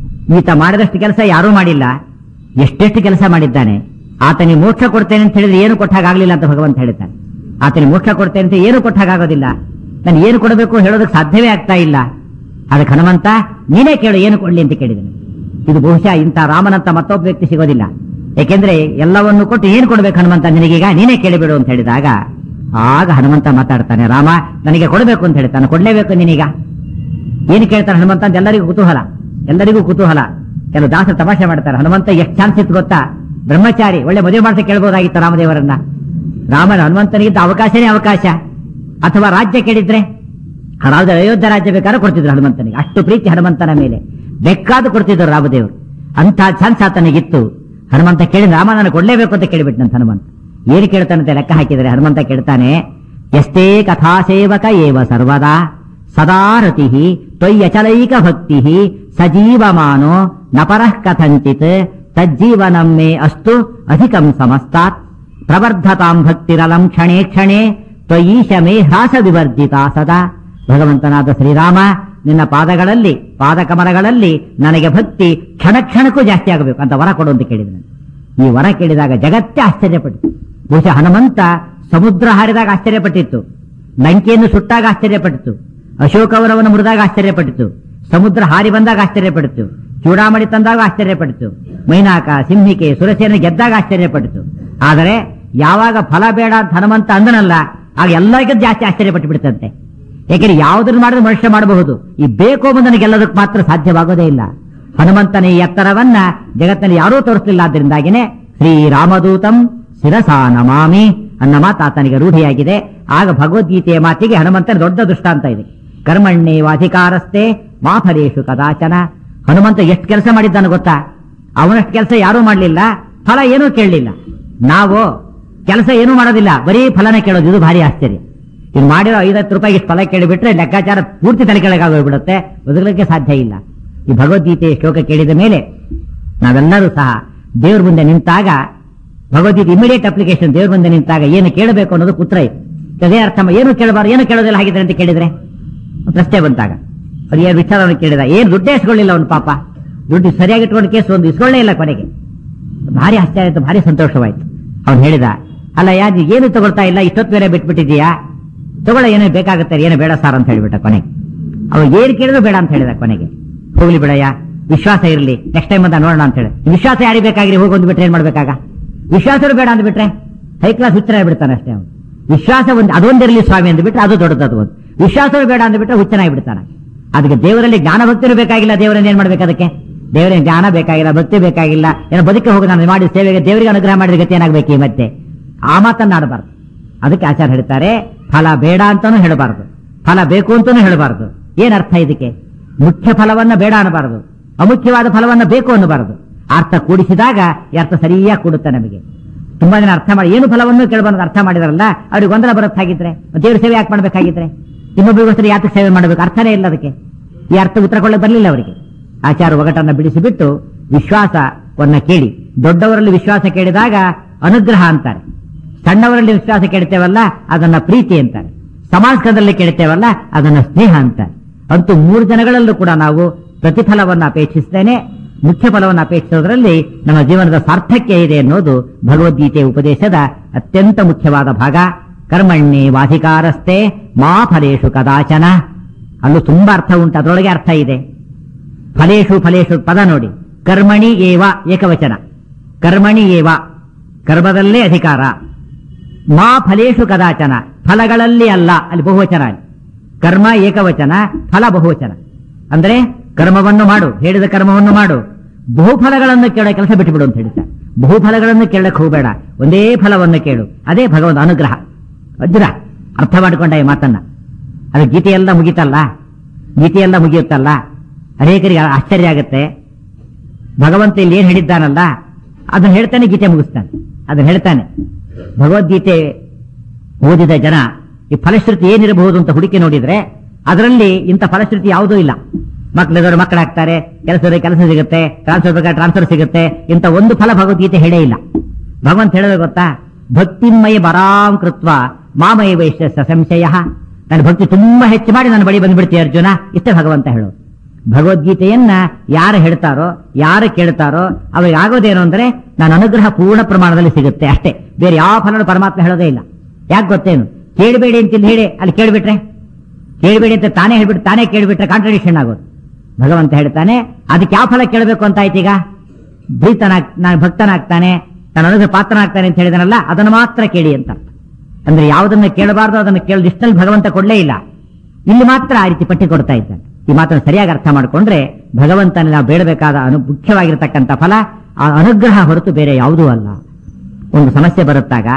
S1: ಈತ ಮಾಡಿದಷ್ಟು ಕೆಲಸ ಯಾರೂ ಮಾಡಿಲ್ಲ ಎಷ್ಟೆಷ್ಟು ಕೆಲಸ ಮಾಡಿದ್ದಾನೆ ಆತನಿಗೆ ಮೋಕ್ಷ ಕೊಡ್ತೇನೆ ಅಂತ ಹೇಳಿದ್ರೆ ಏನು ಕೊಟ್ಟಾಗಲಿಲ್ಲ ಅಂತ ಭಗವಂತ ಹೇಳ್ತಾನೆ ಆತನಿಗೆ ಮೋಕ್ಷ ಕೊಡ್ತೇನೆ ಅಂತ ಏನು ಕೊಟ್ಟಾಗೋದಿಲ್ಲ ನಾನು ಏನು ಕೊಡಬೇಕು ಹೇಳೋದಕ್ಕೆ ಸಾಧ್ಯವೇ ಆಗ್ತಾ ಇಲ್ಲ ಅದಕ್ಕೆ ಹನುಮಂತ ನೀನೇ ಕೇಳು ಏನು ಕೊಡ್ಲಿ ಅಂತ ಕೇಳಿದನು ಇದು ಬಹುಶಃ ಇಂಥ ರಾಮನಂತ ಮತ್ತೊಬ್ಬ ವ್ಯಕ್ತಿ ಸಿಗೋದಿಲ್ಲ ಯಾಕೆಂದ್ರೆ ಎಲ್ಲವನ್ನು ಕೊಟ್ಟು ಏನು ಕೊಡ್ಬೇಕು ಹನುಮಂತ ನಿನಗೀಗ ನೀನೇ ಕೇಳಿಬಿಡು ಅಂತ ಹೇಳಿದಾಗ ಆಗ ಹನುಮಂತ ಮಾತಾಡ್ತಾನೆ ರಾಮ ನನಗೆ ಕೊಡಬೇಕು ಅಂತ ಹೇಳ್ತಾನೆ ಕೊಡ್ಲೇಬೇಕು ನೀನೀಗ ಏನು ಕೇಳ್ತಾನೆ ಹನುಮಂತ ಅಂತ ಎಲ್ಲರಿಗೂ ಕುತೂಹಲ ಎಲ್ಲರಿಗೂ ಕುತೂಹಲ ಕೆಲವು ದಾಸರು ತಮಾಷೆ ಮಾಡ್ತಾರೆ ಹನುಮಂತ ಎಷ್ಟು ಚಾನ್ಸ್ ಇತ್ತು ಗೊತ್ತಾ ಬ್ರಹ್ಮಚಾರಿ ಒಳ್ಳೆ ಮದುವೆ ಮಾಡ್ತಾ ಕೇಳ್ಬೋದಾಗಿತ್ತು ರಾಮದೇವರನ್ನ ರಾಮನ ಹನುಮಂತನಿಗಿದ್ದ ಅವಕಾಶನೇ ಅವಕಾಶ ಅಥವಾ ರಾಜ್ಯ ಕೇಳಿದ್ರೆ ರಾಜ ಅಯೋಧ್ಯ ರಾಜ್ಯ ಬೇಕಾದ್ರೆ ಕೊಡ್ತಿದ್ರು ಹನುಮಂತನಿಗೆ ಅಷ್ಟು ಪ್ರೀತಿ ಹನುಮಂತನ ಮೇಲೆ ಬೇಕಾದ ಕೊಡ್ತಿದ್ರು ರಾಮದೇವರು ಅಂತ ಚಾನ್ಸ್ ಆತನಿಗಿತ್ತು ಹನುಮಂತ ಕೇಳಿ ರಾಮ ನಾನು ಕೊಡ್ಲೇಬೇಕು ಅಂತ ಕೇಳಿಬಿಟ್ಟಂತ ಹನುಮಂತ ಏನು ಕೇಳ್ತಾನಂತೆ ಲೆಕ್ಕ ಹಾಕಿದರೆ ಹನುಮಂತ ಕೇಳ್ತಾನೆ ಎಷ್ಟೇ ಕಥಾ ಸೇವಕ ಏವ ಸರ್ವದಾ ಸದಾ ರತಿ ತ್ವಯ್ಯಚಲೈಕ ಭಕ್ತಿ ಸಜೀವಮಾನೋ ನಪರಃ ಕಥಂಚಿತ್ ತಜ್ಜೀವನಂ ಮೇ ಅಸ್ತು ಅಧಿಕಂ ಸಮಸ್ತಾತ್ ಪ್ರವರ್ಧತಾಂ ಭಕ್ತಿರಲಂ ಕ್ಷಣೇ ಕ್ಷಣೇ ತ್ವಯೀಶ ಮೇ ಹ್ರಾಸ ವಿವರ್ಜಿತ ಸದಾ ಭಗವಂತನಾದ ಶ್ರೀರಾಮ ನಿನ್ನ ಪಾದಗಳಲ್ಲಿ ಪಾದಕಮಲಗಳಲ್ಲಿ ನನಗೆ ಭಕ್ತಿ ಕ್ಷಣ ಕ್ಷಣಕ್ಕೂ ಜಾಸ್ತಿ ಆಗಬೇಕು ಅಂತ ವರ ಕೊಡು ಅಂತ ಕೇಳಿದನು ಈ ವರ ಕೇಳಿದಾಗ ಜಗತ್ತೇ ಆಶ್ಚರ್ಯಪಟ್ಟಿತು ಬಹುಶಃ ಹನುಮಂತ ಸಮುದ್ರ ಹಾರಿದಾಗ ಆಶ್ಚರ್ಯಪಟ್ಟಿತ್ತು ಲಂಕೆಯನ್ನು ಸುಟ್ಟಾಗ ಆಶ್ಚರ್ಯಪಟ್ಟಿತು ಅಶೋಕವನವನ್ನು ಮುರಿದಾಗ ಆಶ್ಚರ್ಯಪಟ್ಟಿತು ಸಮುದ್ರ ಹಾರಿ ಬಂದಾಗ ಆಶ್ಚರ್ಯಪಟ್ಟಿತು ಚೂಡಾಮಣಿ ತಂದಾಗ ಆಶ್ಚರ್ಯಪಟ್ಟಿತು ಮೈನಾಕ ಸಿಂಹಿಕೆ ಸುರಸೇನ ಗೆದ್ದಾಗ ಆಶ್ಚರ್ಯಪಟ್ಟಿತು ಆದರೆ ಯಾವಾಗ ಫಲ ಬೇಡ ಅಂತ ಹನುಮಂತ ಅಂದನಲ್ಲ ಆಗ ಎಲ್ಲರಿಗಿಂತ ಜಾಸ್ತಿ ಆಶ್ಚರ್ಯಪಟ್ಟು ಬಿಡುತ್ತಂತೆ ಯಾಕೆಂದ್ರೆ ಯಾವುದನ್ನು ಮಾಡಿದ್ರೆ ಮನುಷ್ಯ ಮಾಡಬಹುದು ಈ ಬೇಕು ಎಂಬುದನ್ನು ಗೆಲ್ಲೋದಕ್ಕೆ ಮಾತ್ರ ಸಾಧ್ಯವಾಗೋದೇ ಇಲ್ಲ ಹನುಮಂತನ ಈ ಎತ್ತರವನ್ನ ಜಗತ್ತಿನಲ್ಲಿ ಯಾರೂ ತೋರಿಸಲಿಲ್ಲ ಆದ್ದರಿಂದಾಗಿನೇ ಶ್ರೀರಾಮದೂತಂ ಶಿರಸಾ ನಮಾಮಿ ಅನ್ನ ಮಾತು ಆತನಿಗೆ ರೂಢಿಯಾಗಿದೆ ಆಗ ಭಗವದ್ಗೀತೆಯ ಮಾತಿಗೆ ಹನುಮಂತನ ದೊಡ್ಡ ದೃಷ್ಟಾಂತ ಇದೆ ಕರ್ಮಣ್ಣೇ ವಾಧಿಕಾರಸ್ಥೆ ಮಾಫಲೇಶು ಕದಾಚನ ಹನುಮಂತ ಎಷ್ಟು ಕೆಲಸ ಮಾಡಿದ್ದಾನೆ ಗೊತ್ತಾ ಅವನಷ್ಟು ಕೆಲಸ ಯಾರೂ ಮಾಡಲಿಲ್ಲ ಫಲ ಏನೂ ಕೇಳಲಿಲ್ಲ ನಾವು ಕೆಲಸ ಏನೂ ಮಾಡೋದಿಲ್ಲ ಬರೀ ಫಲನೇ ಕೇಳೋದು ಇದು ಭಾರಿ ಆಶ್ಚರ್ಯ ಇನ್ನು ಮಾಡಿರೋ ಐವತ್ತು ರೂಪಾಯಿ ಇಷ್ಟು ಫಲ ಕೇಳಿಬಿಟ್ರೆ ಲೆಕ್ಕಾಚಾರ ಪೂರ್ತಿ ತಲೆ ಕೆಳಗಾಗೋಗ್ಬಿಡುತ್ತೆ ಬದುಕಲಿಕ್ಕೆ ಸಾಧ್ಯ ಇಲ್ಲ ಈ ಭಗವದ್ಗೀತೆಯ ಶ್ಲೋಕ ಕೇಳಿದ ಮೇಲೆ ನಾವೆಲ್ಲರೂ ಸಹ ದೇವ್ರ ಮುಂದೆ ನಿಂತಾಗ ಭಗವದ್ಗೀತೆ ಇಮಿಡಿಯೇಟ್ ಅಪ್ಲಿಕೇಶನ್ ದೇವ್ರ ಮುಂದೆ ನಿಂತಾಗ ಏನು ಕೇಳಬೇಕು ಅನ್ನೋದು ಕುತ್ರ ಇತ್ತು ಅದೇ ಅರ್ಥ ಏನು ಕೇಳಬಾರ್ದು ಏನು ಕೇಳೋದಿಲ್ಲ ಹಾಗಿದ್ರೆ ಅಂತ ಕೇಳಿದ್ರೆ ಪ್ರಶ್ನೆ ಬಂತಾಗ ಅವ್ರು ಏನು ವಿಚಾರವನ್ನು ಕೇಳಿದ ಏನು ದುಡ್ಡೇ ಇಸ್ಕೊಳ್ಳಿಲ್ಲ ಅವನು ಪಾಪ ದುಡ್ಡು ಸರಿಯಾಗಿ ಇಟ್ಕೊಂಡು ಕೇಸ್ ಒಂದು ಇಸ್ಕೊಳ್ಳೇ ಇಲ್ಲ ಕೊನೆಗೆ ಭಾರಿ ಆಶ್ಚರ್ಯ ಆಯ್ತು ಭಾರಿ ಸಂತೋಷವಾಯ್ತು ಅವನು ಹೇಳಿದ ಅಲ್ಲ ಯಾ ನೀ ಏನು ತಗೊಳ್ತಾ ಇಲ್ಲ ಇಷ್ಟೊತ್ತು ಬೇರೆ ಬಿಟ್ಬಿಟ್ಟಿದೀಯಾ ತಗೊಳ್ಳ ಏನೋ ಬೇಕಾಗುತ್ತೆ ಏನೋ ಬೇಡ ಸಾರ್ ಅಂತ ಹೇಳಿಬಿಟ್ಟ ಕೊನೆಗೆ ಅವ ಏನು ಕೇಳಿದ್ರು ಬೇಡ ಅಂತ ಹೇಳಿದ ಕೊನೆಗೆ ಹೋಗ್ಲಿ ಬಿಡಯ್ಯ ವಿಶ್ವಾಸ ಇರಲಿ ನೆಕ್ಸ್ಟ್ ಟೈಮ್ ಅಂತ ನೋಡೋಣ ಅಂತ ಹೇಳಿ ವಿಶ್ವಾಸ ಯಾರಿಗೆ ಬೇಕಾಗಿರಿ ಹೋಗಿ ಒಂದು ಬಿಟ್ರೆ ಏನ್ ಮಾಡ್ಬೇಕಾಗ ವಿಶ್ವಾಸರು ಬೇಡ ಅಂದ್ಬಿಟ್ರೆ ಹೈ ಕ್ಲಾಸ್ ಹುಚ್ಚನಾಗಿ ಬಿಡ್ತಾನೆ ಅಷ್ಟೇ ಅವನು ವಿಶ್ವಾಸ ಒಂದು ಅದೊಂದಿರಲಿ ಸ್ವಾಮಿ ಅಂದ್ಬಿಟ್ರೆ ಅದು ದೊಡ್ಡದು ಒಂದು ವಿಶ್ವಾಸರು ಬೇಡ ಅಂದ್ಬಿಟ್ರೆ ಹುಚ್ಚನಾಗಿ ಬಿಡ್ತಾನೆ ಅದಕ್ಕೆ ದೇವರಲ್ಲಿ ಜ್ಞಾನ ಭಕ್ತಿನೂ ಬೇಕಾಗಿಲ್ಲ ದೇವರನ್ನ ಏನ್ ಮಾಡ್ಬೇಕು ಅದಕ್ಕೆ ದೇವರಿಗೆ ಜ್ಞಾನ ಬೇಕಾಗಿಲ್ಲ ಭಕ್ತಿ ಬೇಕಾಗಿಲ್ಲ ಏನೋ ಬದುಕಿ ಹೋಗಿ ನಾನು ಮಾಡಿ ಸೇವೆಗೆ ದೇವರಿಗೆ ಅನುಗ್ರಹ ಮಾಡಿದ ಗತಿ ಏನಾಗಬೇಕು ಈ ಮತ್ತೆ ಆ ಮಾತನ್ನ ಆಡಬಾರ್ದು ಅದಕ್ಕೆ ಆಚಾರ್ಯ ಹೇಳ್ತಾರೆ ಫಲ ಬೇಡ ಅಂತಾನೂ ಹೇಳಬಾರ್ದು ಫಲ ಬೇಕು ಅಂತಾನೂ ಹೇಳಬಾರ್ದು ಏನ್ ಅರ್ಥ ಇದಕ್ಕೆ ಮುಖ್ಯ ಫಲವನ್ನ ಬೇಡ ಅನ್ನಬಾರದು ಅಮುಖ್ಯವಾದ ಫಲವನ್ನ ಬೇಕು ಅನ್ನಬಾರದು ಅರ್ಥ ಕೂಡಿಸಿದಾಗ ಈ ಅರ್ಥ ಸರಿಯಾಗಿ ಕೂಡುತ್ತೆ ನಮಗೆ ತುಂಬಾ ಜನ ಅರ್ಥ ಮಾಡಿ ಏನು ಫಲವನ್ನು ಕೇಳಬಾರ್ದು ಅರ್ಥ ಮಾಡಿದಾರಲ್ಲ ಅವ್ರಿಗೆ ಗೊಂದಲ ಬರುತ್ತಾಗಿದ್ರೆ ದೇವ್ರ ಸೇವೆ ಯಾಕೆ ಮಾಡ್ಬೇಕಾಗಿದ್ರೆ ಇನ್ನೊಬ್ಬರಿಗೋಸ್ಕರ ಯಾತಕ್ಕೆ ಸೇವೆ ಮಾಡಬೇಕು ಅರ್ಥನೇ ಇಲ್ಲ ಅದಕ್ಕೆ ಈ ಅರ್ಥ ಉತ್ತರ ಕೊಳ್ಳೆ ಬರಲಿಲ್ಲ ಅವರಿಗೆ ಆಚಾರ ಒಗಟನ್ನ ಬಿಡಿಸಿಬಿಟ್ಟು ವಿಶ್ವಾಸವನ್ನ ಕೇಳಿ ದೊಡ್ಡವರಲ್ಲಿ ವಿಶ್ವಾಸ ಕೇಳಿದಾಗ ಅನುಗ್ರಹ ಅಂತಾರೆ ಸಣ್ಣವರಲ್ಲಿ ವಿಶ್ವಾಸ ಕೇಳ್ತೇವಲ್ಲ ಅದನ್ನ ಪ್ರೀತಿ ಅಂತಾರೆ ಸಮಾಜದಲ್ಲಿ ಕೇಳ್ತೇವಲ್ಲ ಅದನ್ನ ಸ್ನೇಹ ಅಂತಾರೆ ಅಂತೂ ಮೂರು ಜನಗಳಲ್ಲೂ ಕೂಡ ನಾವು ಪ್ರತಿಫಲವನ್ನು ಅಪೇಕ್ಷಿಸ್ತೇನೆ ಮುಖ್ಯ ಫಲವನ್ನು ಅಪೇಕ್ಷಿಸೋದ್ರಲ್ಲಿ ನಮ್ಮ ಜೀವನದ ಸಾರ್ಥಕ್ಯ ಇದೆ ಅನ್ನೋದು ಭಗವದ್ಗೀತೆ ಉಪದೇಶದ ಅತ್ಯಂತ ಮುಖ್ಯವಾದ ಭಾಗ ಕರ್ಮಣ್ಣಿ ವಾಧಿಕಾರಸ್ತೆ ಮಾ ಫಲೇಶು ಕದಾಚನ ಅಲ್ಲೂ ತುಂಬಾ ಅರ್ಥ ಉಂಟು ಅದರೊಳಗೆ ಅರ್ಥ ಇದೆ ಫಲೇಶು ಫಲೇಶು ಪದ ನೋಡಿ ಕರ್ಮಣಿ ಏವ ಏಕವಚನ ಕರ್ಮಣಿ ಏವ ಕರ್ಮದಲ್ಲೇ ಅಧಿಕಾರ ಮಾ ಫಲೇಶು ಕದಾಚನ ಫಲಗಳಲ್ಲಿ ಅಲ್ಲ ಅಲ್ಲಿ ಬಹುವಚನ ಅಲ್ಲಿ ಕರ್ಮ ಏಕವಚನ ಫಲ ಬಹುವಚನ ಅಂದ್ರೆ ಕರ್ಮವನ್ನು ಮಾಡು ಹೇಳಿದ ಕರ್ಮವನ್ನು ಮಾಡು ಬಹುಫಲಗಳನ್ನು ಕೇಳೋ ಕೆಲಸ ಬಿಟ್ಟುಬಿಡು ಅಂತ ಹೇಳ್ತಾರೆ ಬಹುಫಲಗಳನ್ನು ಕೇಳಕ್ಕೆ ಹೋಗಬೇಡ ಒಂದೇ ಫಲವನ್ನು ಕೇಳು ಅದೇ ಭಗವಂತ ಅನುಗ್ರಹ ವಜ್ರ ಅರ್ಥ ಮಾಡಿಕೊಂಡ ಈ ಮಾತನ್ನ ಅದು ಗೀತೆಯೆಲ್ಲ ಮುಗೀತಲ್ಲ ಗೀತೆಯೆಲ್ಲ ಮುಗಿಯುತ್ತಲ್ಲ ಅನೇಕರಿಗೆ ಆಶ್ಚರ್ಯ ಆಗುತ್ತೆ ಭಗವಂತ ಇಲ್ಲಿ ಏನ್ ಹೇಳಿದ್ದಾನಲ್ಲ ಅದನ್ನ ಹೇಳ್ತಾನೆ ಗೀತೆ ಮುಗಿಸ್ತಾನೆ ಅದನ್ನ ಹೇಳ್ತಾನೆ ಭಗವದ್ಗೀತೆ ಓದಿದ ಜನ ಈ ಫಲಶ್ರುತಿ ಏನಿರಬಹುದು ಅಂತ ಹುಡುಕಿ ನೋಡಿದ್ರೆ ಅದರಲ್ಲಿ ಇಂಥ ಫಲಶ್ರುತಿ ಯಾವುದೂ ಇಲ್ಲ ಮಕ್ಕಳಿದವರು ಮಕ್ಕಳಾಗ್ತಾರೆ ಕೆಲಸದ ಕೆಲಸ ಸಿಗುತ್ತೆ ಟ್ರಾನ್ಸ್ಫರ್ ಬೇಕಾದ್ರೆ ಟ್ರಾನ್ಸ್ಫರ್ ಸಿಗುತ್ತೆ ಇಂಥ ಒಂದು ಫಲ ಭಗವದ್ಗೀತೆ ಹೇಳೇ ಇಲ್ಲ ಭಗವಂತ ಹೇಳೋದು ಗೊತ್ತಾ ಭಕ್ತಿಮಯ ಬರಾಂ ಕೃತ್ವ ಮಾಮಯ ವೈಶ್ಯ ಸಂಶಯ ನನ್ನ ಭಕ್ತಿ ತುಂಬಾ ಹೆಚ್ಚು ಮಾಡಿ ನನ್ನ ಬಳಿ ಬಂದ್ಬಿಡ್ತೀಯ ಅರ್ಜುನ ಇಷ್ಟೇ ಭಗವಂತ ಹೇಳೋದು ಭಗವದ್ಗೀತೆಯನ್ನ ಯಾರು ಹೇಳ್ತಾರೋ ಯಾರು ಕೇಳ್ತಾರೋ ಅವರಿಗೆ ಆಗೋದೇನು ಅಂದ್ರೆ ನನ್ನ ಅನುಗ್ರಹ ಪೂರ್ಣ ಪ್ರಮಾಣದಲ್ಲಿ ಸಿಗುತ್ತೆ ಅಷ್ಟೇ ಬೇರೆ ಯಾವ ಫಲನೂ ಪರಮಾತ್ಮ ಹೇಳೋದೇ ಇಲ್ಲ ಯಾಕೆ ಗೊತ್ತೇನು ಕೇಳಬೇಡಿ ಅಂತ ಇಲ್ಲಿ ಹೇಳಿ ಅಲ್ಲಿ ಕೇಳ್ಬಿಟ್ರೆ ಕೇಳಬೇಡಿ ಅಂತ ತಾನೇ ಹೇಳ್ಬಿಟ್ಟು ತಾನೇ ಕೇಳ್ಬಿಟ್ರೆ ಕಾಂಟ್ರಡಿಕ್ಷನ್ ಆಗೋದು ಭಗವಂತ ಹೇಳ್ತಾನೆ ಅದಕ್ಕೆ ಯಾವ ಫಲ ಕೇಳಬೇಕು ಅಂತ ಆಯ್ತೀಗ ಪ್ರೀತನಾಗ್ ನಾನು ಭಕ್ತನಾಗ್ತಾನೆ ನಾನು ಅನುಗ್ರಹ ಪಾತ್ರನಾಗ್ತಾನೆ ಅಂತ ಹೇಳಿದನಲ್ಲ ಅದನ್ನು ಮಾತ್ರ ಕೇಳಿ ಅಂತ ಅರ್ಥ. ಅಂದ್ರೆ ಯಾವುದನ್ನ ಕೇಳಬಾರ್ದು ಅದನ್ನು ಕೇಳ ಲಿಸ್ಟಲ್ಲಿ ಭಗವಂತ ಕೊಡ್ಲೇ ಇಲ್ಲ ಇಲ್ಲಿ ಮಾತ್ರ ಆ ರೀತಿ ಪಟ್ಟಿ ಕೊಡ್ತಾ ಇದ್ದಾನೆ ಈ ಮಾತನ್ನು ಸರಿಯಾಗಿ ಅರ್ಥ ಮಾಡಿಕೊಂಡ್ರೆ ಭಗವಂತನ ನಾವು ಬೇಡಬೇಕಾದ ಅನು ಮುಖ್ಯವಾಗಿರತಕ್ಕಂಥ ಫಲ ಆ ಅನುಗ್ರಹ ಹೊರತು ಬೇರೆ ಯಾವುದೂ ಅಲ್ಲ ಒಂದು ಸಮಸ್ಯೆ ಬರುತ್ತಾಗ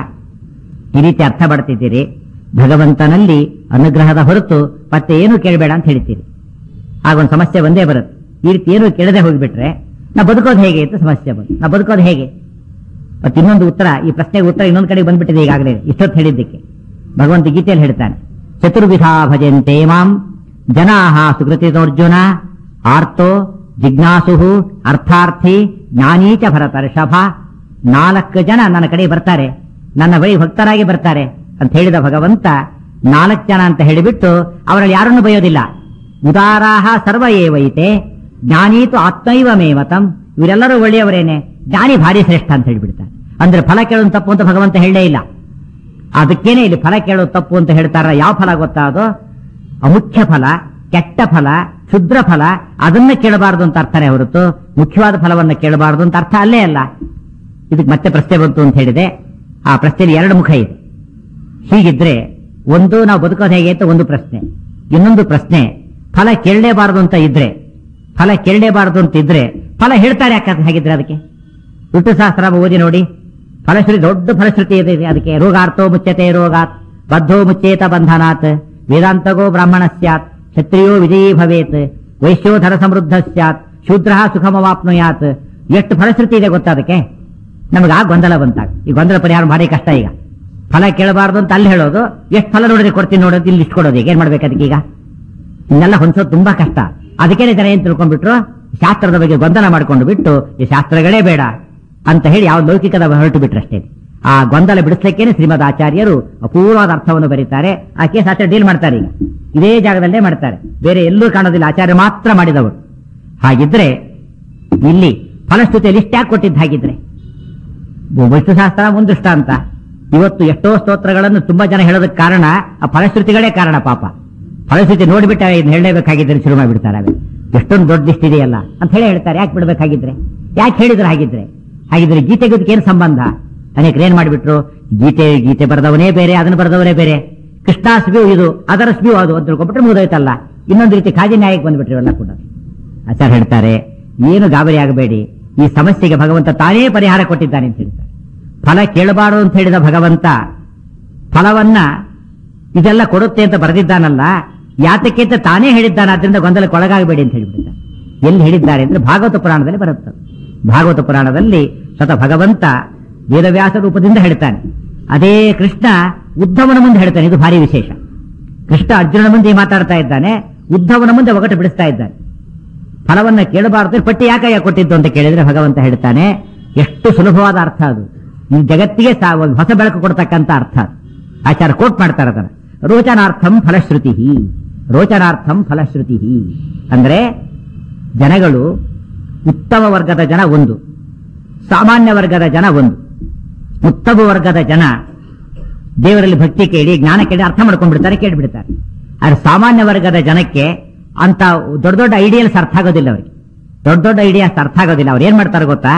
S1: ಈ ರೀತಿ ಅರ್ಥ ಪಡ್ತಿದ್ದೀರಿ ಭಗವಂತನಲ್ಲಿ ಅನುಗ್ರಹದ ಹೊರತು ಮತ್ತೆ ಏನು ಕೇಳಬೇಡ ಅಂತ ಹೇಳ್ತೀರಿ ಆಗ ಒಂದು ಸಮಸ್ಯೆ ಒಂದೇ ಬರುತ್ತೆ ಈ ರೀತಿ ಏನು ಕೇಳದೆ ಹೋಗ್ಬಿಟ್ರೆ ನಾ ಬದುಕೋದು ಹೇಗೆ ಅಂತ ಸಮಸ್ಯೆ ಬಂತು ನಾ ಬದುಕೋದು ಹೇಗೆ ಮತ್ತೆ ಇನ್ನೊಂದು ಉತ್ತರ ಈ ಪ್ರಶ್ನೆಗೆ ಉತ್ತರ ಇನ್ನೊಂದು ಕಡೆಗೆ ಬಂದ್ಬಿಟ್ಟಿದೆ ಈಗಾಗಲೇ ಇಷ್ಟೊತ್ತು ಹೇಳಿದ್ದಕ್ಕೆ ಭಗವಂತ ಗೀತೆಯಲ್ಲಿ ಹೇಳ್ತಾನೆ ಚತುರ್ವಿಧ ಭಜಂತೆ ಮಾಂ ಜನಾಹ ಸುಕೃತಿತೋರ್ಜುನ ಆರ್ತೋ ಜಿಜ್ಞಾಸು ಅರ್ಥಾರ್ಥಿ ಜ್ಞಾನೀಚ ಭರತ ಋಷಭ ನಾಲ್ಕು ಜನ ನನ್ನ ಕಡೆ ಬರ್ತಾರೆ ನನ್ನ ಬಳಿ ಭಕ್ತರಾಗಿ ಬರ್ತಾರೆ ಅಂತ ಹೇಳಿದ ಭಗವಂತ ನಾಲ್ಕು ಜನ ಅಂತ ಹೇಳಿಬಿಟ್ಟು ಅವರಲ್ಲಿ ಯಾರನ್ನು ಬಯೋದಿಲ್ಲ ಉದಾರಾಹ ಸರ್ವ ಏವೈತೆ ಜ್ಞಾನೀತು ಆತ್ಮೈವ ಮೇಮತಂ ಇವರೆಲ್ಲರೂ ಒಳ್ಳೆಯವರೇನೆ ಜ್ಞಾನಿ ಭಾರಿ ಶ್ರೇಷ್ಠ ಅಂತ ಹೇಳಿಬಿಡ್ತಾರೆ ಅಂದ್ರೆ ಫಲ ಕೇಳೋದು ತಪ್ಪು ಅಂತ ಭಗವಂತ ಹೇಳಲೇ ಇಲ್ಲ ಅದಕ್ಕೇನೆ ಇಲ್ಲಿ ಫಲ ಕೇಳೋದು ತಪ್ಪು ಅಂತ ಹೇಳ್ತಾರ ಯಾವ ಫಲ ಗೊತ್ತಾ ಅದು ಅಮುಖ್ಯ ಫಲ ಕೆಟ್ಟ ಫಲ ಕ್ಷುದ್ರ ಫಲ ಅದನ್ನ ಕೇಳಬಾರದು ಅಂತ ಅರ್ಥನೇ ಹೊರತು ಮುಖ್ಯವಾದ ಫಲವನ್ನ ಕೇಳಬಾರದು ಅಂತ ಅರ್ಥ ಅಲ್ಲೇ ಅಲ್ಲ ಇದಕ್ಕೆ ಮತ್ತೆ ಪ್ರಶ್ನೆ ಬಂತು ಅಂತ ಹೇಳಿದೆ ಆ ಪ್ರಶ್ನೆಯಲ್ಲಿ ಎರಡು ಮುಖ ಇದೆ ಹೀಗಿದ್ರೆ ಒಂದು ನಾವು ಬದುಕೋದು ಹೇಗೆ ಅಂತ ಒಂದು ಪ್ರಶ್ನೆ ಇನ್ನೊಂದು ಪ್ರಶ್ನೆ ಫಲ ಕೇಳಲೇಬಾರದು ಅಂತ ಇದ್ರೆ ಫಲ ಕೇಳಲೇಬಾರದು ಅಂತ ಇದ್ರೆ ಫಲ ಹೇಳ್ತಾರೆ ಯಾಕೆ ಹಾಗಿದ್ರೆ ಅದಕ್ಕೆ ಋತು ಶಾಸ್ತ್ರ ಓದಿ ನೋಡಿ ಫಲಶ್ರುತಿ ದೊಡ್ಡ ಫಲಶ್ರುತಿ ಇದೆ ಇದೆ ಅದಕ್ಕೆ ರೋಗಾರ್ಥೋ ಮುಚ್ಚತೆ ರೋಗಾತ್ ಬದ್ಧೋ ಮುಚ್ಚೇತ ಬಂಧನಾತ್ ವೇದಾಂತಗೋ ಬ್ರಾಹ್ಮಣ ಸ್ಯಾತ್ ಕ್ಷತ್ರಿಯೋ ವಿಜಯೀ ಭವೇತ್ ವೈಶ್ಯೋ ಧನ ಸಮೃದ್ಧ ಸ್ಯಾತ್ ಶೂದ್ರ ಸುಖಮವಾಪ್ನುಯಾತ್ ಎಷ್ಟು ಫಲಶ್ರುತಿ ಇದೆ ಗೊತ್ತಾ ಅದಕ್ಕೆ ನಮಗೆ ಆ ಗೊಂದಲ ಬಂತಾಗ ಈ ಗೊಂದಲ ಪರಿಹಾರ ಭಾರಿ ಕಷ್ಟ ಈಗ ಫಲ ಕೇಳಬಾರ್ದು ಅಂತ ಅಲ್ಲಿ ಹೇಳೋದು ಎಷ್ಟು ಫಲ ನೋಡಿದ್ರೆ ಕೊಡ್ತೀನಿ ನೋಡೋದು ಇಲ್ಲಿ ಇಷ್ಟು ಕೊಡೋದು ಈಗ ಏನ್ ಮಾಡ್ಬೇಕು ಅದಕ್ಕೆ ಈಗ ಇನ್ನೆಲ್ಲ ಹೊಂದೋದು ತುಂಬಾ ಕಷ್ಟ ಅದಕ್ಕೇನೆ ಜನ ಏನ್ ತಿಳ್ಕೊಂಡ್ಬಿಟ್ರು ಶಾಸ್ತ್ರದ ಬಗ್ಗೆ ಗೊಂದಲ ಮಾಡ್ಕೊಂಡು ಬಿಟ್ಟು ಈ ಶಾಸ್ತ್ರಗಳೇ ಬೇಡ ಅಂತ ಹೇಳಿ ಯಾವ ಲೌಕಿಕದ ಹೊರಟು ಬಿಟ್ರಷ್ಟೇ ಆ ಗೊಂದಲ ಬಿಡಿಸ್ಲಿಕ್ಕೇನೆ ಶ್ರೀಮದ್ ಆಚಾರ್ಯರು ಅಪೂರ್ವವಾದ ಅರ್ಥವನ್ನು ಬರೀತಾರೆ ಆ ಕೇಸ್ ಆಚಾರ್ಯ ಡೀಲ್ ಮಾಡ್ತಾರೆ ಈಗ ಇದೇ ಜಾಗದಲ್ಲೇ ಮಾಡ್ತಾರೆ ಬೇರೆ ಎಲ್ಲೂ ಕಾಣೋದಿಲ್ಲ ಆಚಾರ್ಯ ಮಾತ್ರ ಮಾಡಿದವರು ಹಾಗಿದ್ರೆ ಇಲ್ಲಿ ಫಲಶ್ರುತಿಯಲ್ಲಿ ಇಷ್ಟ್ಯಾಕೆ ಕೊಟ್ಟಿದ್ದು ಹಾಗಿದ್ರೆ ವಿಷ್ಣು ಶಾಸ್ತ್ರ ಮುಂದೃಷ್ಟ ಅಂತ ಇವತ್ತು ಎಷ್ಟೋ ಸ್ತೋತ್ರಗಳನ್ನು ತುಂಬಾ ಜನ ಹೇಳೋದಕ್ಕೆ ಕಾರಣ ಆ ಫಲಶ್ರುತಿಗಳೇ ಕಾರಣ ಪಾಪ ಫಲಶ್ರುತಿ ನೋಡ್ಬಿಟ್ಟು ಇದನ್ನ ಹೇಳಲೇಬೇಕಾಗಿದ್ದರೆ ಶುರು ಮಾಡಿಬಿಡ್ತಾರೆ ಅವೆ ಎಷ್ಟೊಂದು ದೊಡ್ಡ ಲಿಸ್ಟ್ ಇದೆಯಲ್ಲ ಅಂತ ಹೇಳಿ ಹೇಳ್ತಾರೆ ಯಾಕೆ ಬಿಡ್ಬೇಕಾಗಿದ್ರೆ ಯಾಕೆ ಹೇಳಿದ್ರೆ ಹಾಗಿದ್ರೆ ಹಾಗಿದ್ರೆ ಗೀತೆಗೆ ಏನು ಸಂಬಂಧ ಅನೇಕರು ಏನ್ ಮಾಡಿಬಿಟ್ರು ಗೀತೆ ಗೀತೆ ಬರೆದವನೇ ಬೇರೆ ಅದನ್ನು ಬರೆದವರೇ ಬೇರೆ ಕೃಷ್ಣಾಸ್ಬಿಯು ಇದು ಅದರ ಸ್ಬಿಯು ಅದು ಅಂತ ತಿಳ್ಕೊಂಡ್ಬಿಟ್ರೆ ಮುಗಿದೋಯ್ತಲ್ಲ ಇನ್ನೊಂದು ರೀತಿ ಕಾಜಿ ನ್ಯಾಯಕ್ಕೆ ಬಂದ್ಬಿಟ್ರಿ ಎಲ್ಲ ಕೂಡ ಆಚಾರ್ಯ ಹೇಳ್ತಾರೆ ಏನು ಗಾಬರಿ ಆಗಬೇಡಿ ಈ ಸಮಸ್ಯೆಗೆ ಭಗವಂತ ತಾನೇ ಪರಿಹಾರ ಕೊಟ್ಟಿದ್ದಾನೆ ಅಂತ ಹೇಳ್ತಾರೆ ಫಲ ಕೇಳಬಾರದು ಅಂತ ಹೇಳಿದ ಭಗವಂತ ಫಲವನ್ನ ಇದೆಲ್ಲ ಕೊಡುತ್ತೆ ಅಂತ ಬರೆದಿದ್ದಾನಲ್ಲ ಯಾತಕ್ಕೆ ಅಂತ ತಾನೇ ಹೇಳಿದ್ದಾನೆ ಅದರಿಂದ ಗೊಂದಲಕ್ಕೆ ಒಳಗಾಗಬೇಡಿ ಅಂತ ಹೇಳಿಬಿಡ್ತಾನೆ ಎಲ್ಲಿ ಹೇಳಿದ್ದಾರೆ ಅಂದ್ರೆ ಭಾಗವತ ಪುರಾಣದಲ್ಲಿ ಬರುತ್ತೆ ಭಾಗವತ ಪುರಾಣದಲ್ಲಿ ಸ್ವತಃ ಭಗವಂತ ವೇದವ್ಯಾಸ ರೂಪದಿಂದ ಹೇಳ್ತಾನೆ ಅದೇ ಕೃಷ್ಣ ಉದ್ಧವನ ಮುಂದೆ ಹೇಳ್ತಾನೆ ಇದು ಭಾರಿ ವಿಶೇಷ ಕೃಷ್ಣ ಅರ್ಜುನನ ಮುಂದೆ ಮಾತಾಡ್ತಾ ಇದ್ದಾನೆ ಉದ್ಧವನ ಮುಂದೆ ಒಗಟು ಬಿಡಿಸ್ತಾ ಇದ್ದಾನೆ ಫಲವನ್ನ ಕೇಳಬಾರದು ಪಟ್ಟಿ ಯಾಕಯ್ಯ ಕೊಟ್ಟಿದ್ದು ಅಂತ ಕೇಳಿದ್ರೆ ಭಗವಂತ ಹೇಳ್ತಾನೆ ಎಷ್ಟು ಸುಲಭವಾದ ಅರ್ಥ ಅದು ಈ ಜಗತ್ತಿಗೆ ಸಾ- ಒಂದು ಹೊಸ ಬೆಳಕು ಕೊಡ್ತಕ್ಕಂಥ ಅರ್ಥ ಅದು. ಆಚಾರ ಕೋಟ್ ಮಾಡ್ತಾರೆ ಅದನ್ನ ರೋಚನಾರ್ಥಂ ಫಲಶ್ರುತಿ ರೋಚನಾರ್ಥಂ ಫಲಶ್ರುತಿ ಅಂದ್ರೆ ಜನಗಳು ಉತ್ತಮ ವರ್ಗದ ಜನ ಒಂದು ಸಾಮಾನ್ಯ ವರ್ಗದ ಜನ ಒಂದು ಉತ್ತಮ ವರ್ಗದ ಜನ ದೇವರಲ್ಲಿ ಭಕ್ತಿ ಕೇಳಿ ಜ್ಞಾನ ಕೇಳಿ ಅರ್ಥ ಮಾಡ್ಕೊಂಡ್ಬಿಡ್ತಾರೆ ಕೇಳ್ಬಿಡ್ತಾರೆ ಆದ್ರೆ ಸಾಮಾನ್ಯ ವರ್ಗದ ಜನಕ್ಕೆ ಅಂತ ದೊಡ್ಡ ದೊಡ್ಡ ಐಡಿಯಲ್ಸ್ ಅರ್ಥ ಆಗೋದಿಲ್ಲ ಅವರಿಗೆ ದೊಡ್ಡ ದೊಡ್ಡ ಐಡಿಯಾಸ್ ಅರ್ಥ ಆಗೋದಿಲ್ಲ ಅವ್ರು ಏನ್ ಮಾಡ್ತಾರೆ ಗೊತ್ತಾ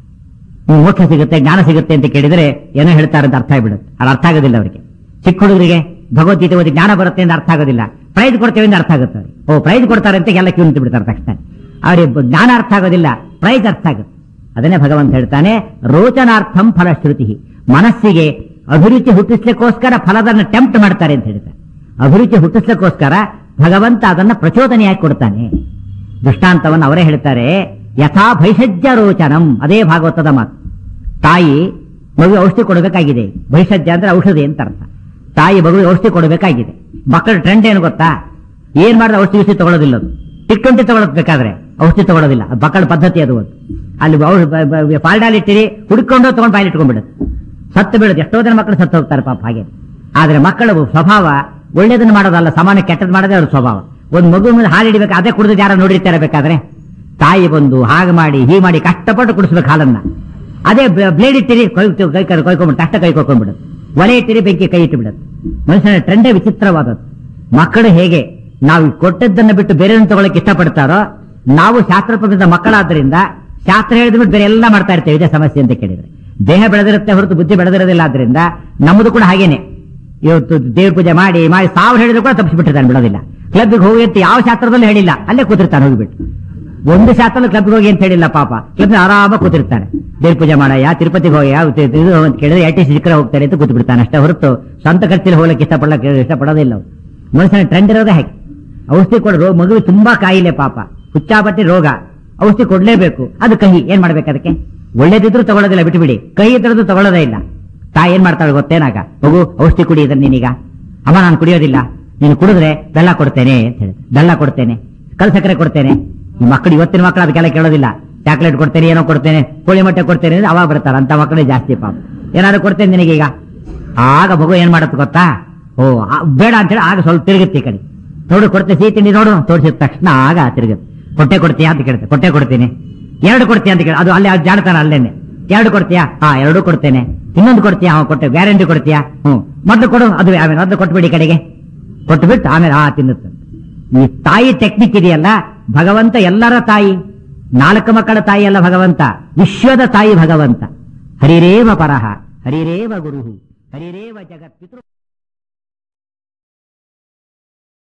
S1: ನೀವು ಮೋಕ್ಷ ಸಿಗುತ್ತೆ ಜ್ಞಾನ ಸಿಗುತ್ತೆ ಅಂತ ಕೇಳಿದ್ರೆ ಏನೋ ಹೇಳ್ತಾರೆ ಅಂತ ಅರ್ಥ ಆಗ್ಬಿಡುತ್ತೆ ಅದು ಅರ್ಥ ಆಗೋದಿಲ್ಲ ಅವರಿಗೆ ಚಿಕ್ಕ ಹುಡುಗರಿಗೆ ಭಗವದ್ಗೀತೆ ಓದಿ ಜ್ಞಾನ ಬರುತ್ತೆ ಅಂತ ಅರ್ಥ ಆಗೋದಿಲ್ಲ ಪ್ರೈಸ್ ಕೊಡ್ತೇವೆ ಅಂತ ಅರ್ಥ ಆಗುತ್ತೆ ಅವ್ರಿಗೆ. ಓ ಪ್ರೈಸ್ ಕೊಡ್ತಾರೆ ಅಂತ ಎಲ್ಲ ಕ್ಯೂ ಬಿಡ್ತಾರೆ ತಕ್ಷಣ ಅವ್ರಿಗೆ ಬ- ಜ್ಞಾನ ಅರ್ಥ ಆಗೋದಿಲ್ಲ ಪ್ರೈಸ್ ಅರ್ಥ ಆಗುತ್ತೆ ಅದನ್ನೇ ಭಗವಂತ ಹೇಳ್ತಾನೆ ರೋಚನಾರ್ಥಂ ಫಲಶ್ರುತಿ ಮನಸ್ಸಿಗೆ ಅಭಿರುಚಿ ಹುಟ್ಟಿಸ್ಲಿಕ್ಕೋಸ್ಕರ ಫಲದನ್ನ ಟೆಂಪ್ಟ್ ಮಾಡ್ತಾರೆ ಅಂತ ಹೇಳ್ತಾರೆ ಅಭಿರುಚಿ ಹುಟ್ಟಿಸ್ಲಿಕ್ಕೋಸ್ಕರ ಭಗವಂತ ಅದನ್ನ ಪ್ರಚೋದನೆಯಾಗಿ ಕೊಡ್ತಾನೆ ದೃಷ್ಟಾಂತವನ್ನು ಅವರೇ ಹೇಳ್ತಾರೆ ಯಥಾ ಭೈಷಜ್ಯ ರೋಚನಂ ಅದೇ ಭಾಗವತದ ಮಾತು ತಾಯಿ ಮಗು ಔಷಧಿ ಕೊಡಬೇಕಾಗಿದೆ ಭೈಷಜ್ಯ ಅಂದ್ರೆ ಔಷಧಿ ಅಂತ ಅರ್ಥ ತಾಯಿ ಮಗು ಔಷಧಿ ಕೊಡಬೇಕಾಗಿದೆ ಮಕ್ಕಳ ಟ್ರೆಂಡ್ ಏನು ಗೊತ್ತಾ ಏನ್ ಮಾಡಿದ್ರೆ ಔಷಧಿ ಗಿಷಧಿ ತಗೊಳ್ಳೋದಿಲ್ಲ ಅದು ಟಿಕ್ಕಂಟಿ ತಗೊಳ್ಳೋದು ಬೇಕಾದ್ರೆ ಔಷಧಿ ತಗೊಳ್ಳೋದಿಲ್ಲ ಅದು ಮಕ್ಕಳ ಪದ್ಧತಿ ಅದು ಒಂದು. ಅಲ್ಲಿ ಪಾಲ್ಡಾಲ್ ಇಟ್ಟಿರಿ ಹುಡ್ಕೊಂಡು ತಗೊಂಡು ಬಾಯಲ್ಲಿ ಇಟ್ಕೊಂಡ್ಬಿಡುತ್ತೆ ಸತ್ತು ಬೀಳುದು ಎಷ್ಟೋ ಜನ ಮಕ್ಕಳು ಸತ್ತು ಹೋಗ್ತಾರೆ ಪಾಪ ಹಾಗೆ ಆದ್ರೆ ಮಕ್ಕಳ ಸ್ವಭಾವ ಒಳ್ಳೇದನ್ನ ಮಾಡೋದಲ್ಲ ಸಮಾನ ಕೆಟ್ಟದ್ ಮಾಡೋದೇ ಅವ್ರ ಸ್ವಭಾವ ಒಂದ್ ಮಗು ಮೇಲೆ ಹಾಲು ಹಿಡಿಬೇಕು ಅದೇ ಕುಡಿದು ಯಾರು ನೋಡಿರ್ತಾರೆ ಬೇಕಾದ್ರೆ ತಾಯಿ ಬಂದು ಹಾಗೆ ಮಾಡಿ ಹೀಗೆ ಮಾಡಿ ಕಷ್ಟಪಟ್ಟು ಕುಡಿಸ್ಬೇಕು ಹಾಲನ್ನ ಅದೇ ಬ್ಲೇಡ್ ಇಟ್ಟಿರಿ ಕೈ ಕೈ ಕೈ ಕೊಯ್ಕೊಂಡ್ಬಿಟ್ಟು ಅಷ್ಟ ಕೈ ಕೊಯ್ಕೊಂಡ್ಬಿಡುತ್ತೆ ಒಲೆ ಇಟ್ಟಿರಿ ಬೆಂಕಿ ಕೈ ಇಟ್ಟು ಬಿಡುತ್ತೆ ಮನುಷ್ಯನ ಟ್ರೆಂಡೇ ವಿಚಿತ್ರವಾದದ್ದು ಮಕ್ಕಳು ಹೇಗೆ ನಾವು ಕೊಟ್ಟದ್ದನ್ನ ಬಿಟ್ಟು ಬೇರೆಯನ್ನು ತಗೊಳಕ್ಕೆ ಇಷ್ಟಪಡ್ತಾರೋ ನಾವು ಶಾಸ್ತ್ರ ಪ್ರಬಂಧದ ಮಕ್ಕಳಾದ್ರಿಂದ ಶಾಸ್ತ್ರ ಹೇಳಿದ ಬಿಟ್ಟು ಬೇರೆ ಎಲ್ಲ ಮಾಡ್ತಾ ಇರ್ತೇವೆ ಇದೇ ಸಮಸ್ಯೆ ಅಂತ ಕೇಳಿದ್ರೆ ದೇಹ ಬೆಳೆದಿರುತ್ತೆ ಹೊರತು ಬುದ್ಧಿ ಬೆಳೆದಿರೋದಿಲ್ಲ ಆದ್ರಿಂದ ನಮ್ಮದು ಕೂಡ ಹಾಗೇನೆ ಇವತ್ತು ದೇವ್ರ ಪೂಜೆ ಮಾಡಿ ಮಾಡಿ ಸಾವಿರ ಹೇಳಿದ್ರು ಕೂಡ ತಪ್ಪಿಸ್ಬಿಟ್ಟಿರ್ತಾನೆ ಬಿಡೋದಿಲ್ಲ ಕ್ಲಬ್ಗೆ ಹೋಗಿ ಅಂತ ಯಾವ ಶಾಸ್ತ್ರದಲ್ಲೂ ಹೇಳಿಲ್ಲ ಅಲ್ಲೇ ಕೂತಿರ್ತಾನೆ ಹೋಗಿಬಿಟ್ಟು ಒಂದು ಶಾಸ್ತ್ರ ಕ್ಲಬ್ಗೆ ಹೋಗಿ ಅಂತ ಹೇಳಿಲ್ಲ ಪಾಪ ಕ್ಲಬ್ ಆರಾಮಾಗಿ ಕೂತಿರ್ತಾನೆ ದೇವ್ರ ಪೂಜೆ ಮಾಡಯ್ಯ ತಿರುಪತಿಗೆ ಹೋಗಿ ಯಾವ ತಿ- ಇದು ಅಂತ ಕೇಳಿದ್ರೆ ಐ ಟಿ ಸಿಕ್ಕರೆ ಹೋಗ್ತಾರೆ ಅಂತ ಕೂತು ಬಿಡ್ತಾನೆ ಅಷ್ಟೇ ಹೊರತು ಸ್ವಂತ ಖರ್ಚಲ್ಲಿ ಹೋಗ್ಲಿಕ್ಕೆ ಇಷ್ಟಪಡಕ್ಕೆ ಇಷ್ಟಪಡೋದಿಲ್ಲ ಅವ್ರು. ಮನುಷ್ಯನ ಟ್ರೆಂಡ್ ಇರೋದೇ ಹಾಗೆ ಔಷಧಿ ಕೊಡ ರೋಗ ಮಗು ತುಂಬಾ ಕಾಯಿಲೆ ಪಾಪ ಹುಚ್ಚಾಪಟ್ಟಿ ರೋಗ ಔಷಧಿ ಕೊಡ್ಲೇಬೇಕು ಅದು ಕಹಿ ಏನ್ ಮಾಡ್ಬೇಕು ಅದಕ್ಕೆ ಒಳ್ಳೇದಿದ್ರು ತಗೊಳ್ಳೋದಿಲ್ಲ ಬಿಟ್ಬಿಡಿ ಕಹಿ ಇದ್ರದ್ದು ತಗೊಳ್ಳೋದೇ ಇಲ್ಲ ತಾಯಿ ಏನ್ ಮಾಡ್ತಾಳೆ ಗೊತ್ತೇನಾಗ ಮಗು ಔಷಧಿ ಕುಡಿ ಇದನ್ನ ನೀನೀಗ ಅಮ್ಮ ನಾನು ಕುಡಿಯೋದಿಲ್ಲ ನೀನು ಕುಡಿದ್ರೆ ಬೆಲ್ಲ ಕೊಡ್ತೇನೆ ಅಂತ ಹೇಳಿ ಬೆಲ್ಲ ಕೊಡ್ತೇನೆ ಕಲ್ ಸಕ್ಕರೆ ಕೊಡ್ತೇನೆ ಈ ಮಕ್ಕಳು ಇವತ್ತಿನ ಮಕ್ಕಳು ಅದಕ್ಕೆಲ್ಲ ಕೇಳೋದಿಲ್ಲ ಚಾಕ್ಲೇಟ್ ಕೊಡ್ತೇನೆ ಏನೋ ಕೊಡ್ತೇನೆ ಕೋಳಿ ಮೊಟ್ಟೆ ಕೊಡ್ತೇನೆ ಅಂದ್ರೆ ಅವಾಗ ಬರ್ತಾರೆ ಅಂತ ಮಕ್ಕಳೇ ಜಾಸ್ತಿ ಪಾಪ ಏನಾದ್ರು ಕೊಡ್ತೇನೆ ನಿನಗೀಗ ಆಗ ಮಗು ಏನ್ ಮಾಡುತ್ತೆ ಗೊತ್ತಾ ಓ ಆ, ಬೇಡ ಅಂತ ಹೇಳಿ ಆಗ ಸ್ವಲ್ಪ ತಿರುಗುತ್ತೆ ಈ ಕಡೆ ನೋಡು ಕೊಡ್ತೆ ಸಿಹಿ ತಿಂಡಿ ನೋಡು ತೋರಿಸಿದ ತಕ್ಷಣ ಆಗ ತಿರುಗುತ್ತೆ ಕೊಟ್ಟೆ ಕೊಡ್ತೀಯಾ ಅಂತ ಕೇಳುತ್ತೆ ಕೊಟ್ಟೆ ಕೊಡ್ತೀನಿ ಎರಡು ಕೊಡ್ತೀಯಾ ಅಂತ ಕೇಳಿ ಅದು ಅಲ್ಲಿ ಅದು ಜಾಣತಾನ ಅಲ್ಲೇನೆ ಎರಡು ಕೊಡ್ತೀಯಾ ಹಾ ಎರಡು ಕೊಡ್ತೇನೆ ಇನ್ನೊಂದು ಕೊಡ್ತೀಯಾ ಹಾ ಕೊಟ್ಟೆ ಗ್ಯಾರಂಟಿ ಕೊಡ್ತೀಯಾ ಹ್ಮ್ ಮೊದಲು ಕೊಡು ಅದು ಆಮೇಲೆ ಮೊದಲು ಕೊಟ್ಬಿಡಿ ಈ ಕಡೆಗೆ ಕೊಟ್ಬಿಟ್ಟು ಆಮೇಲೆ ಆ ತಿನ್ನುತ್ತೆ ಈ ತಾಯಿ ಟೆಕ್ನಿಕ್ ಇದೆಯಲ್ಲ ಭಗವಂತ ಎಲ್ಲರ ತಾಯಿ ನಾಲ್ಕು ಮಕ್ಕಳ ತಾಯಿ ಅಲ್ಲ ಭಗವಂತ ವಿಶ್ವದ ತಾಯಿ ಭಗವಂತ ಹರಿರೇವ ಪರಹ ಹರಿರೇವ ಗುರು ಹರಿರೇವ ಜಗತ್ ಪಿತೃ